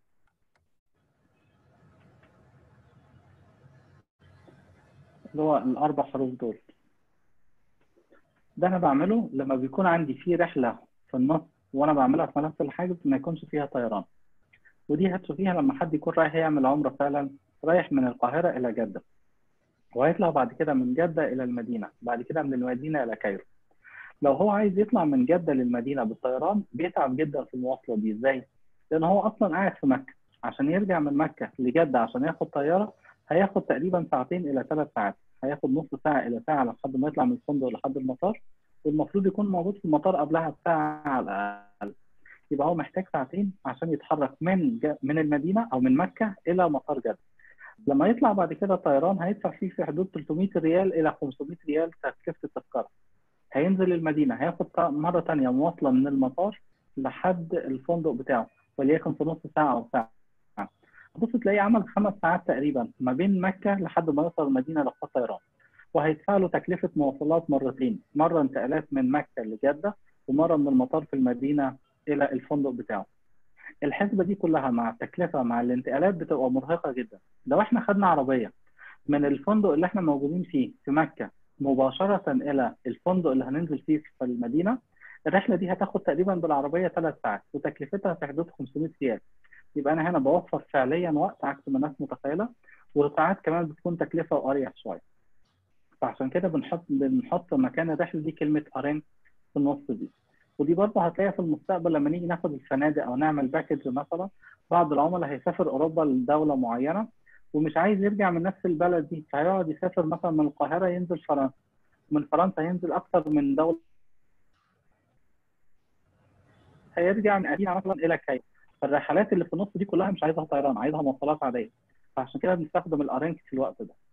اللي هو الأربع حروف دول ده أنا بعمله لما بيكون عندي فيه رحلة في النص وأنا بعملها في ملف الحاجز ما يكونش فيها طيران ودي هتشوفيها لما حد يكون رايح يعمل عمرة فعلا رايح من القاهرة إلى جدة وهيطلع بعد كده من جدة إلى المدينة بعد كده من المدينة إلى كايرو لو هو عايز يطلع من جدة للمدينة بالطيران بيتعب جدا في المواصلة دي ازاي؟ لأن هو أصلا قاعد في مكة عشان يرجع من مكة لجدة عشان ياخد طيارة هياخد تقريبا ساعتين إلى ثلاث ساعات هياخد نص ساعة إلى ساعة لحد ما يطلع من الفندق لحد المطار والمفروض يكون موجود في المطار قبلها بساعة على الأقل يبقى هو محتاج ساعتين عشان يتحرك من ج... من المدينة أو من مكة إلى مطار جدة لما يطلع بعد كده طيران هيدفع فيه في حدود 300 ريال إلى 500 ريال تكلفة التذكرة هينزل المدينة هياخد ط- مرة تانية مواصلة من المطار لحد الفندق بتاعه وليكن في نص ساعة أو ساعة بص تلاقيه عمل خمس ساعات تقريبا ما بين مكة لحد ما يوصل المدينة لخط طيران وهيدفع له تكلفة مواصلات مرتين مرة انتقالات من مكة لجدة ومرة من المطار في المدينة إلى الفندق بتاعه الحسبة دي كلها مع التكلفة مع الانتقالات بتبقى مرهقة جدا لو احنا خدنا عربية من الفندق اللي احنا موجودين فيه في مكة مباشرة إلى الفندق اللي هننزل فيه في المدينة الرحلة دي هتاخد تقريبا بالعربية ثلاث ساعات وتكلفتها في حدود 500 ريال يبقى أنا هنا بوفر فعليا وقت عكس ما الناس متخيلة وساعات كمان بتكون تكلفة وأريح شوية فعشان كده بنحط بنحط مكان الرحلة دي كلمة أرين في النص دي ودي برضه هتلاقيها في المستقبل لما نيجي ناخد الفنادق أو نعمل باكج مثلا بعض العملاء هيسافر أوروبا لدولة معينة ومش عايز يرجع من نفس البلد دي فهيقعد يسافر مثلا من القاهرة ينزل فرنسا من فرنسا ينزل أكثر من دولة هيرجع من أثينا مثلا إلى كايرو فالرحلات اللي في النص دي كلها مش عايزها طيران عايزها مواصلات عادية فعشان كده بنستخدم الأرنك في الوقت ده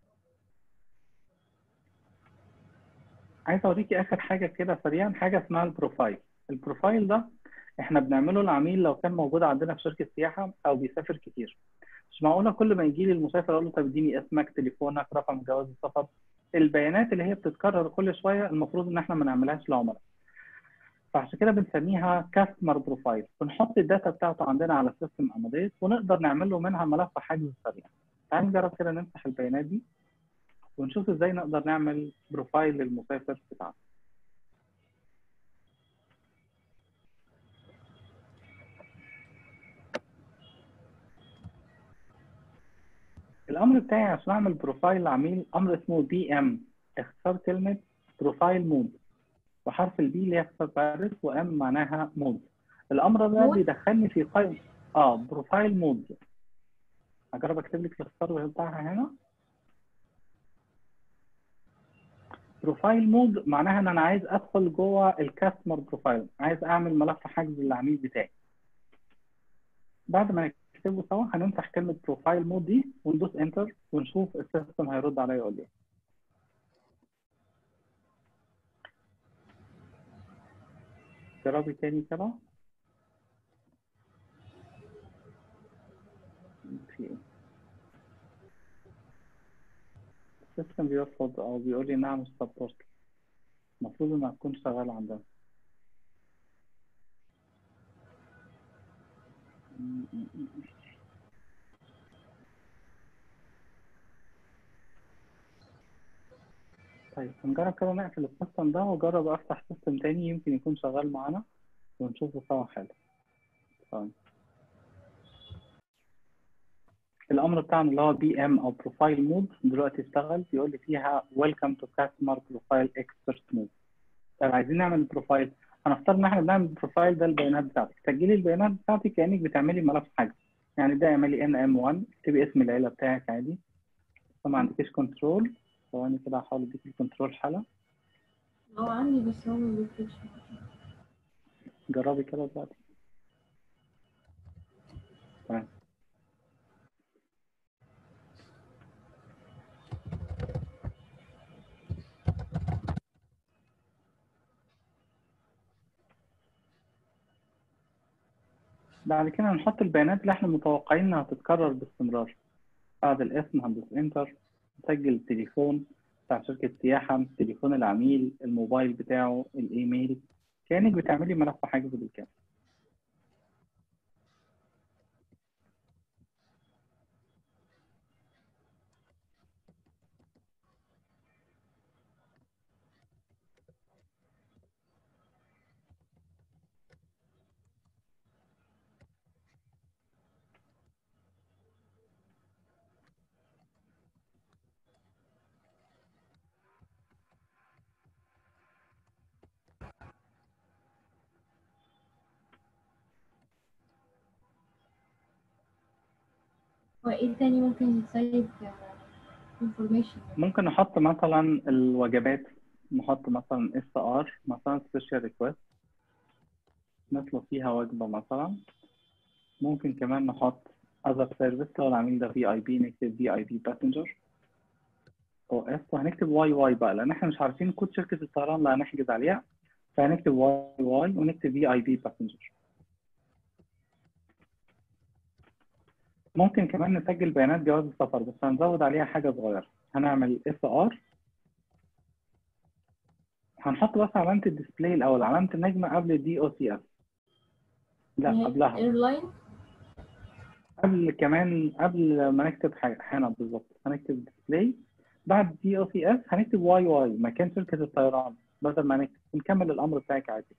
عايز أوريكي آخر حاجة كده سريعا حاجة اسمها البروفايل البروفايل ده احنا بنعمله العميل لو كان موجود عندنا في شركة سياحة أو بيسافر كتير مش معقولة كل ما يجي لي المسافر أقول له طب اديني اسمك تليفونك رقم جواز السفر البيانات اللي هي بتتكرر كل شوية المفروض إن احنا ما نعملهاش للعملاء فعشان كده بنسميها كاستمر بروفايل بنحط الداتا بتاعته عندنا على سيستم اماديس ونقدر نعمل له منها ملف حجز سريع تعال نجرب كده نمسح البيانات دي ونشوف ازاي نقدر نعمل بروفايل للمسافر بتاعنا الامر بتاعي عشان اعمل بروفايل لعميل امر اسمه بي ام اختصار كلمه بروفايل مود وحرف البي اللي هي اختصار بارس وام معناها مود الامر ده مود؟ بيدخلني في قائمه اه بروفايل مود هجرب اكتب لك الاختصار بتاعها هنا بروفايل مود معناها ان انا عايز ادخل جوه الكاستمر بروفايل عايز اعمل ملف حجز للعميل بتاعي بعد ما نكتبه سوا هنمسح كلمه بروفايل مود دي وندوس انتر ونشوف السيستم هيرد عليا يقول لي إيه. جربي تاني كده في ايه السيستم بيرفض او بيقول لي انها مش سبورت المفروض انها تكون شغاله عندنا طيب هنجرب كده نقفل السيستم ده واجرب افتح سيستم تاني يمكن يكون شغال معانا ونشوفه سوا حلو طيب الامر بتاعنا اللي هو بي ام او بروفايل مود دلوقتي اشتغل بيقول لي فيها ويلكم تو كاستمر بروفايل اكسبرت مود طيب عايزين نعمل بروفايل هنفترض ان احنا بنعمل بروفايل ده البيانات بتاعتك سجلي البيانات بتاعتك كانك بتعملي ملف حجز يعني ده اعملي ان ام 1 اكتبي اسم العيله بتاعك عادي طبعا ما عندكيش كنترول ثواني كده هحاول اديك الكنترول حالا هو عندي بس هو ما بيكتبش جربي كده دلوقتي تمام بعد كده هنحط البيانات اللي احنا متوقعين انها تتكرر باستمرار بعد الاسم هندوس انتر نسجل التليفون بتاع شركة سياحة تليفون العميل الموبايل بتاعه الإيميل كأنك بتعملي ملف حاجز بالكامل وايه تاني ممكن يسيب information ممكن نحط مثلا الوجبات نحط مثلا اس ار مثلا سبيشال ريكويست نطلب فيها وجبة مثلا ممكن كمان نحط other service لو العميل ده في اي بي نكتب في اي بي باسنجر او اس وهنكتب واي واي بقى لان احنا مش عارفين كود شركة الطيران اللي هنحجز عليها فهنكتب واي واي ونكتب في اي بي باسنجر ممكن كمان نسجل بيانات جواز السفر بس هنزود عليها حاجة صغيرة هنعمل اس ار هنحط بس علامة الديسبلاي الأول علامة النجمة قبل الدي او سي اس لا قبلها ايرلاين قبل كمان قبل ما نكتب حاجة هنا بالظبط هنكتب ديسبلاي بعد دي او سي اس هنكتب واي واي مكان شركة الطيران بدل ما نكتب نكمل الأمر بتاعك عادي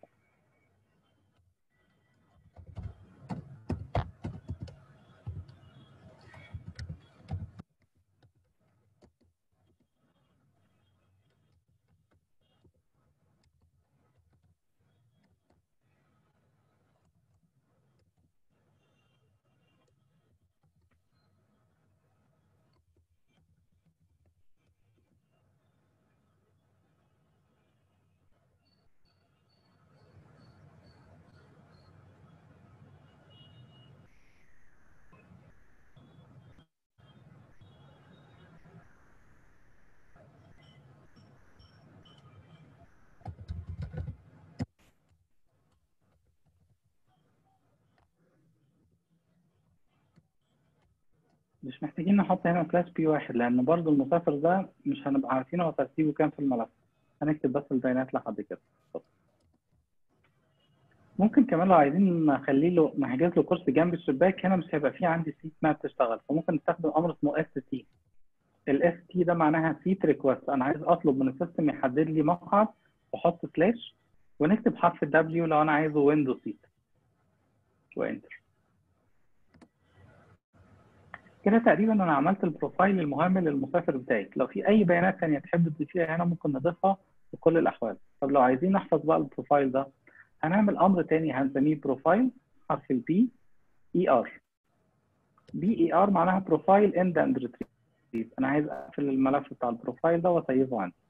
مش محتاجين نحط هنا كلاس بي واحد لأن برضو المسافر ده مش هنبقى عارفين هو ترتيبه كام في الملف هنكتب بس البيانات لحد كده ممكن كمان لو عايزين نخلي له نحجز له كورس جنب الشباك هنا مش هيبقى فيه عندي سيت ماب تشتغل فممكن نستخدم امر اسمه اس تي الاس تي ده معناها سيت ريكوست انا عايز اطلب من السيستم يحدد لي مقعد واحط سلاش ونكتب حرف الدبليو لو انا عايزه ويندو سيت وانتر كده تقريبا انا عملت البروفايل المهم للمسافر بتاعي لو في اي بيانات ثانيه تحب تضيفيها هنا ممكن نضيفها في كل الاحوال طب لو عايزين نحفظ بقى البروفايل ده هنعمل امر تاني هنسميه بروفايل حرف البي اي ار بي اي ار معناها بروفايل اند اند ريتريف انا عايز اقفل الملف بتاع البروفايل ده واسيبه عندي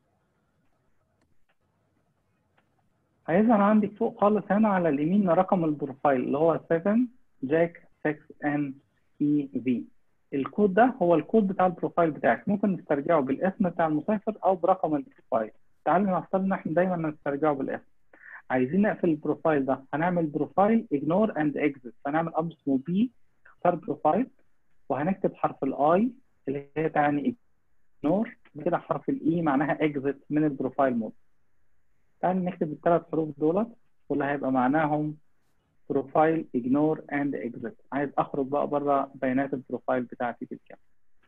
هيظهر عندي فوق خالص هنا على اليمين رقم البروفايل اللي هو 7 جاك 6 ان اي في الكود ده هو الكود بتاع البروفايل بتاعك ممكن نسترجعه بالاسم بتاع المسافر او برقم البروفايل تعالوا نفترض ان احنا دايما نسترجعه بالاسم عايزين نقفل البروفايل ده هنعمل بروفايل ignore and exit فنعمل امر اسمه بي اختار بروفايل وهنكتب حرف الاي اللي هي تعني ignore كده حرف الاي معناها exit من البروفايل مود تعالوا نكتب الثلاث حروف دولت واللي هيبقى معناهم بروفايل ignore and exit عايز اخرج بقى بره بيانات البروفايل بتاعتي بالكامل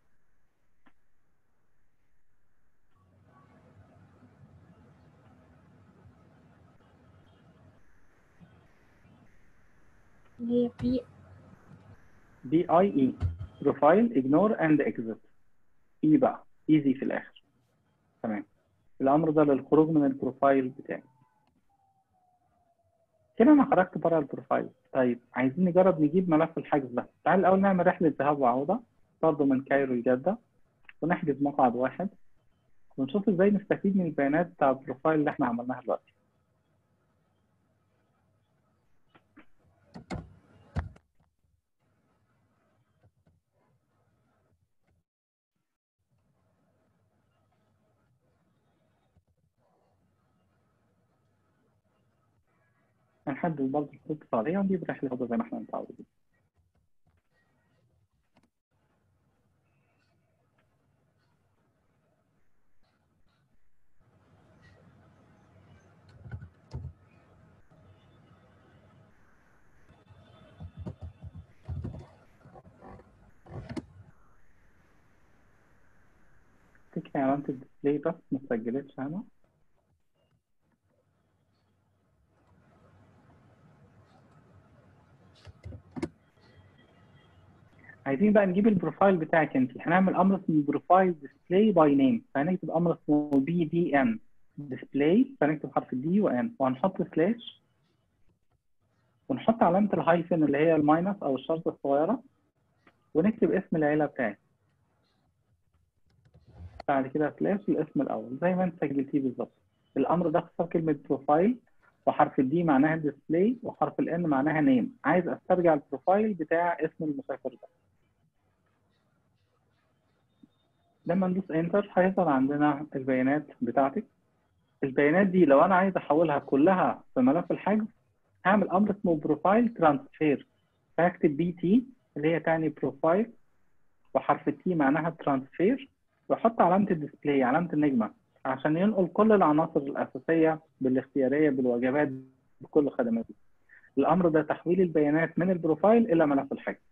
اللي هي بي بي اي اي بروفايل ignore and exit اي بقى ايزي في الاخر تمام الامر ده للخروج من البروفايل بتاعي كده انا خرجت بره البروفايل طيب عايزين نجرب نجيب ملف الحجز ده تعال الاول نعمل رحله ذهاب وعوده برضه من كايرو لجده ونحجز مقعد واحد ونشوف ازاي نستفيد من البيانات بتاع البروفايل اللي احنا عملناها دلوقتي هنحدد برضه الخطوط الاقتصادية ونجيب رحلة برضه زي ما احنا متعودين تفتكري علامة الديسبلاي بس ما سجلتش هنا عايزين بقى نجيب البروفايل بتاعك انت هنعمل امر اسمه بروفايل ديسبلاي باي نيم فهنكتب امر اسمه بي دي ان ديسبلاي فنكتب حرف الدي وان وهنحط سلاش ونحط علامة الهايفن اللي هي الماينس او الشرطة الصغيرة ونكتب اسم العيلة بتاعك بعد كده سلاش الاسم الاول زي ما انت سجلتيه بالظبط الامر ده اختصار كلمة بروفايل وحرف الدي معناها ديسبلاي وحرف الان معناها نيم عايز استرجع البروفايل بتاع اسم المسافر ده لما ندوس انتر هيظهر عندنا البيانات بتاعتك البيانات دي لو انا عايز احولها كلها في ملف الحجز هعمل امر اسمه بروفايل ترانسفير فاكتب بي تي اللي هي تعني بروفايل وحرف التي معناها ترانسفير واحط علامه الديسبلاي علامه النجمه عشان ينقل كل العناصر الاساسيه بالاختياريه بالوجبات بكل خدماته الامر ده تحويل البيانات من البروفايل الى ملف الحجز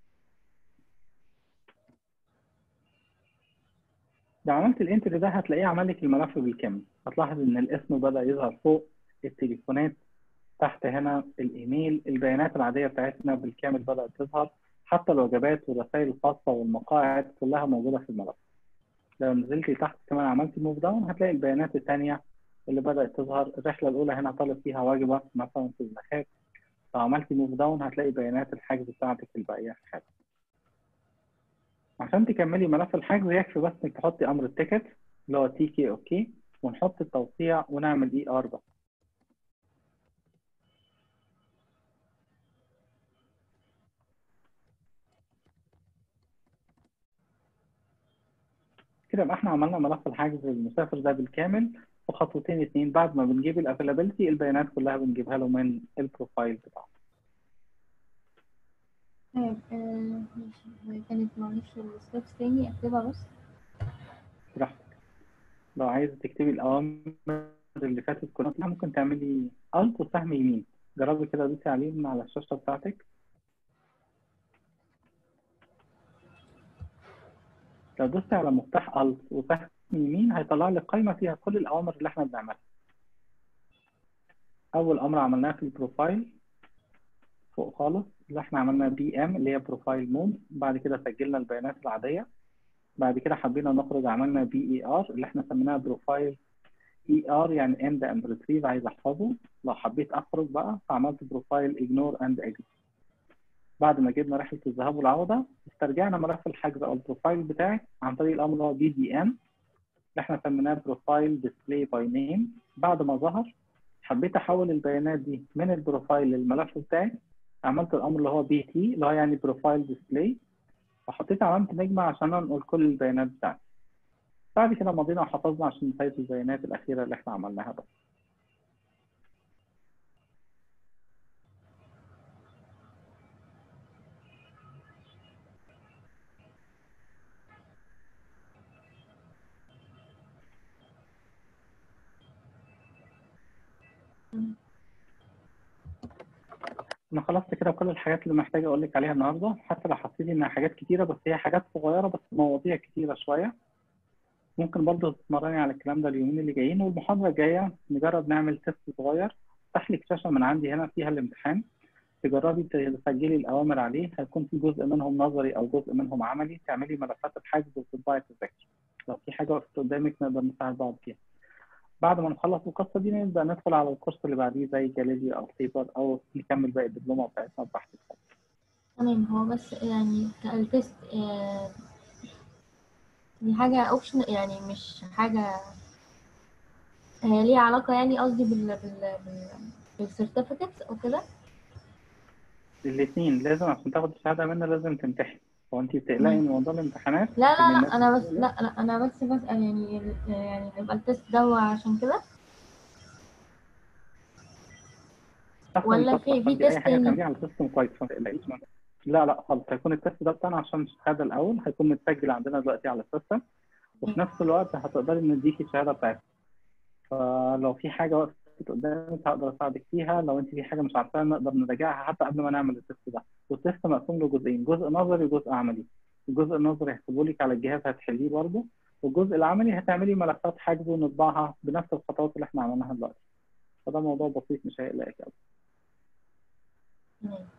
لو عملت الانتر ده هتلاقيه عمل لك الملف بالكامل هتلاحظ ان الاسم بدا يظهر فوق التليفونات تحت هنا الايميل البيانات العاديه بتاعتنا بالكامل بدات تظهر حتى الوجبات والرسائل الخاصه والمقاعد كلها موجوده في الملف لو نزلتي تحت كمان عملتي موف داون هتلاقي البيانات الثانيه اللي بدات تظهر الرحله الاولى هنا طالب فيها وجبه مثلا في الزكاه لو عملتي موف داون هتلاقي بيانات الحجز بتاعتك الباقيه في الحجز عشان تكملي ملف الحجز يكفي بس انك تحطي امر التيكت اللي هو تي كي اوكي ونحط التوقيع ونعمل اي ار بس كده يبقى احنا عملنا ملف الحجز المسافر ده بالكامل وخطوتين اتنين بعد ما بنجيب الافيلابيلتي البيانات كلها بنجيبها له من البروفايل بتاعه طيب آه، ماشي هي كانت معلش الستبس تاني اكتبها بس براحتك لو عايزة تكتبي الأوامر اللي فاتت كلها ممكن تعملي ألت وسهم يمين جربي كده دوسي عليه من على الشاشة بتاعتك لو دوستي على مفتاح ألت وسهم يمين هيطلع لك قائمة فيها كل الأوامر اللي احنا بنعملها أول أمر عملناه في البروفايل فوق خالص اللي احنا عملنا بي ام اللي هي بروفايل مود بعد كده سجلنا البيانات العادية بعد كده حبينا نخرج عملنا بي اي ار اللي احنا سميناها بروفايل اي ار يعني اند اند ريتريف عايز احفظه لو حبيت اخرج بقى فعملت بروفايل اجنور اند اكزit بعد ما جبنا رحله الذهاب والعوده استرجعنا ملف الحجز او البروفايل بتاعي عن طريق الامر اللي هو بي دي ام اللي احنا سميناه بروفايل ديسبلاي باي نيم بعد ما ظهر حبيت احول البيانات دي من البروفايل للملف بتاعي عملت الامر اللي هو بي تي اللي هو يعني بروفايل ديسبلاي وحطيت علامة نجمة عشان انقل كل البيانات بتاعتي بعد كده مضينا وحفظنا عشان نسيب البيانات الأخيرة اللي احنا عملناها بس انا خلصت كده كل الحاجات اللي محتاج اقول لك عليها النهارده حتى لو حسيتي انها حاجات كتيره بس هي حاجات صغيره بس مواضيع كتيره شويه ممكن برضه تتمرني على الكلام ده اليومين اللي جايين والمحاضره الجايه نجرب نعمل تيست صغير افتح لك شاشه من عندي هنا فيها الامتحان تجربي تسجلي الاوامر عليه هيكون في جزء منهم نظري او جزء منهم عملي تعملي ملفات الحجز وتطبعي تذاكري لو في حاجه وقفت قدامك نقدر نساعد بعض فيها بعد ما نخلص القصه دي نبدا ندخل على الكورس اللي بعديه زي جاليليو او سيبر او نكمل باقي الدبلومه بتاعتنا بحث تمام هو بس يعني التست آه، دي حاجة اوبشن يعني مش حاجة آه، ليها علاقة يعني قصدي بال بال بال بالسيرتيفيكتس او كده الاثنين لازم عشان تاخد الشهاده منه لازم تمتحن هو انت بتقلقي من موضوع الامتحانات لا لا إن لا الناس انا بس بتقلق؟ لا لا انا بس بسأل يعني يعني هيبقى التست ده هو عشان كده أصلاً ولا مش في- في هتاخدي اي تيست حاجه تاني؟ تعمليها على السيستم كويس فما تقلقيش منه. لا لا خالص هيكون التست ده بتاعنا عشان الشهاده الاول هيكون متسجل عندنا دلوقتي على السيستم وفي نفس الوقت هتقدري نديكي الشهاده بتاعتك فلو في حاجه وقفت قدامك هقدر اساعدك فيها لو انت في حاجه مش عارفاها نقدر نراجعها حتى قبل ما نعمل التست ده والتست مقسوم له جزئين جزء نظري وجزء عملي الجزء النظري هيحسبوا لك على الجهاز هتحليه برضه والجزء العملي هتعملي ملفات حجز ونطبعها بنفس الخطوات اللي احنا عملناها دلوقتي فده موضوع بسيط مش هيقلقك قوي تمام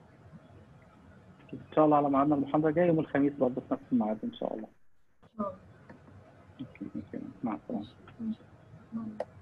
ان شاء الله على ميعادنا المحاضره الجايه يوم الخميس برضه في نفس الميعاد ان شاء الله ان شاء الله اوكي اوكي مع السلامه ماشي. ماشي.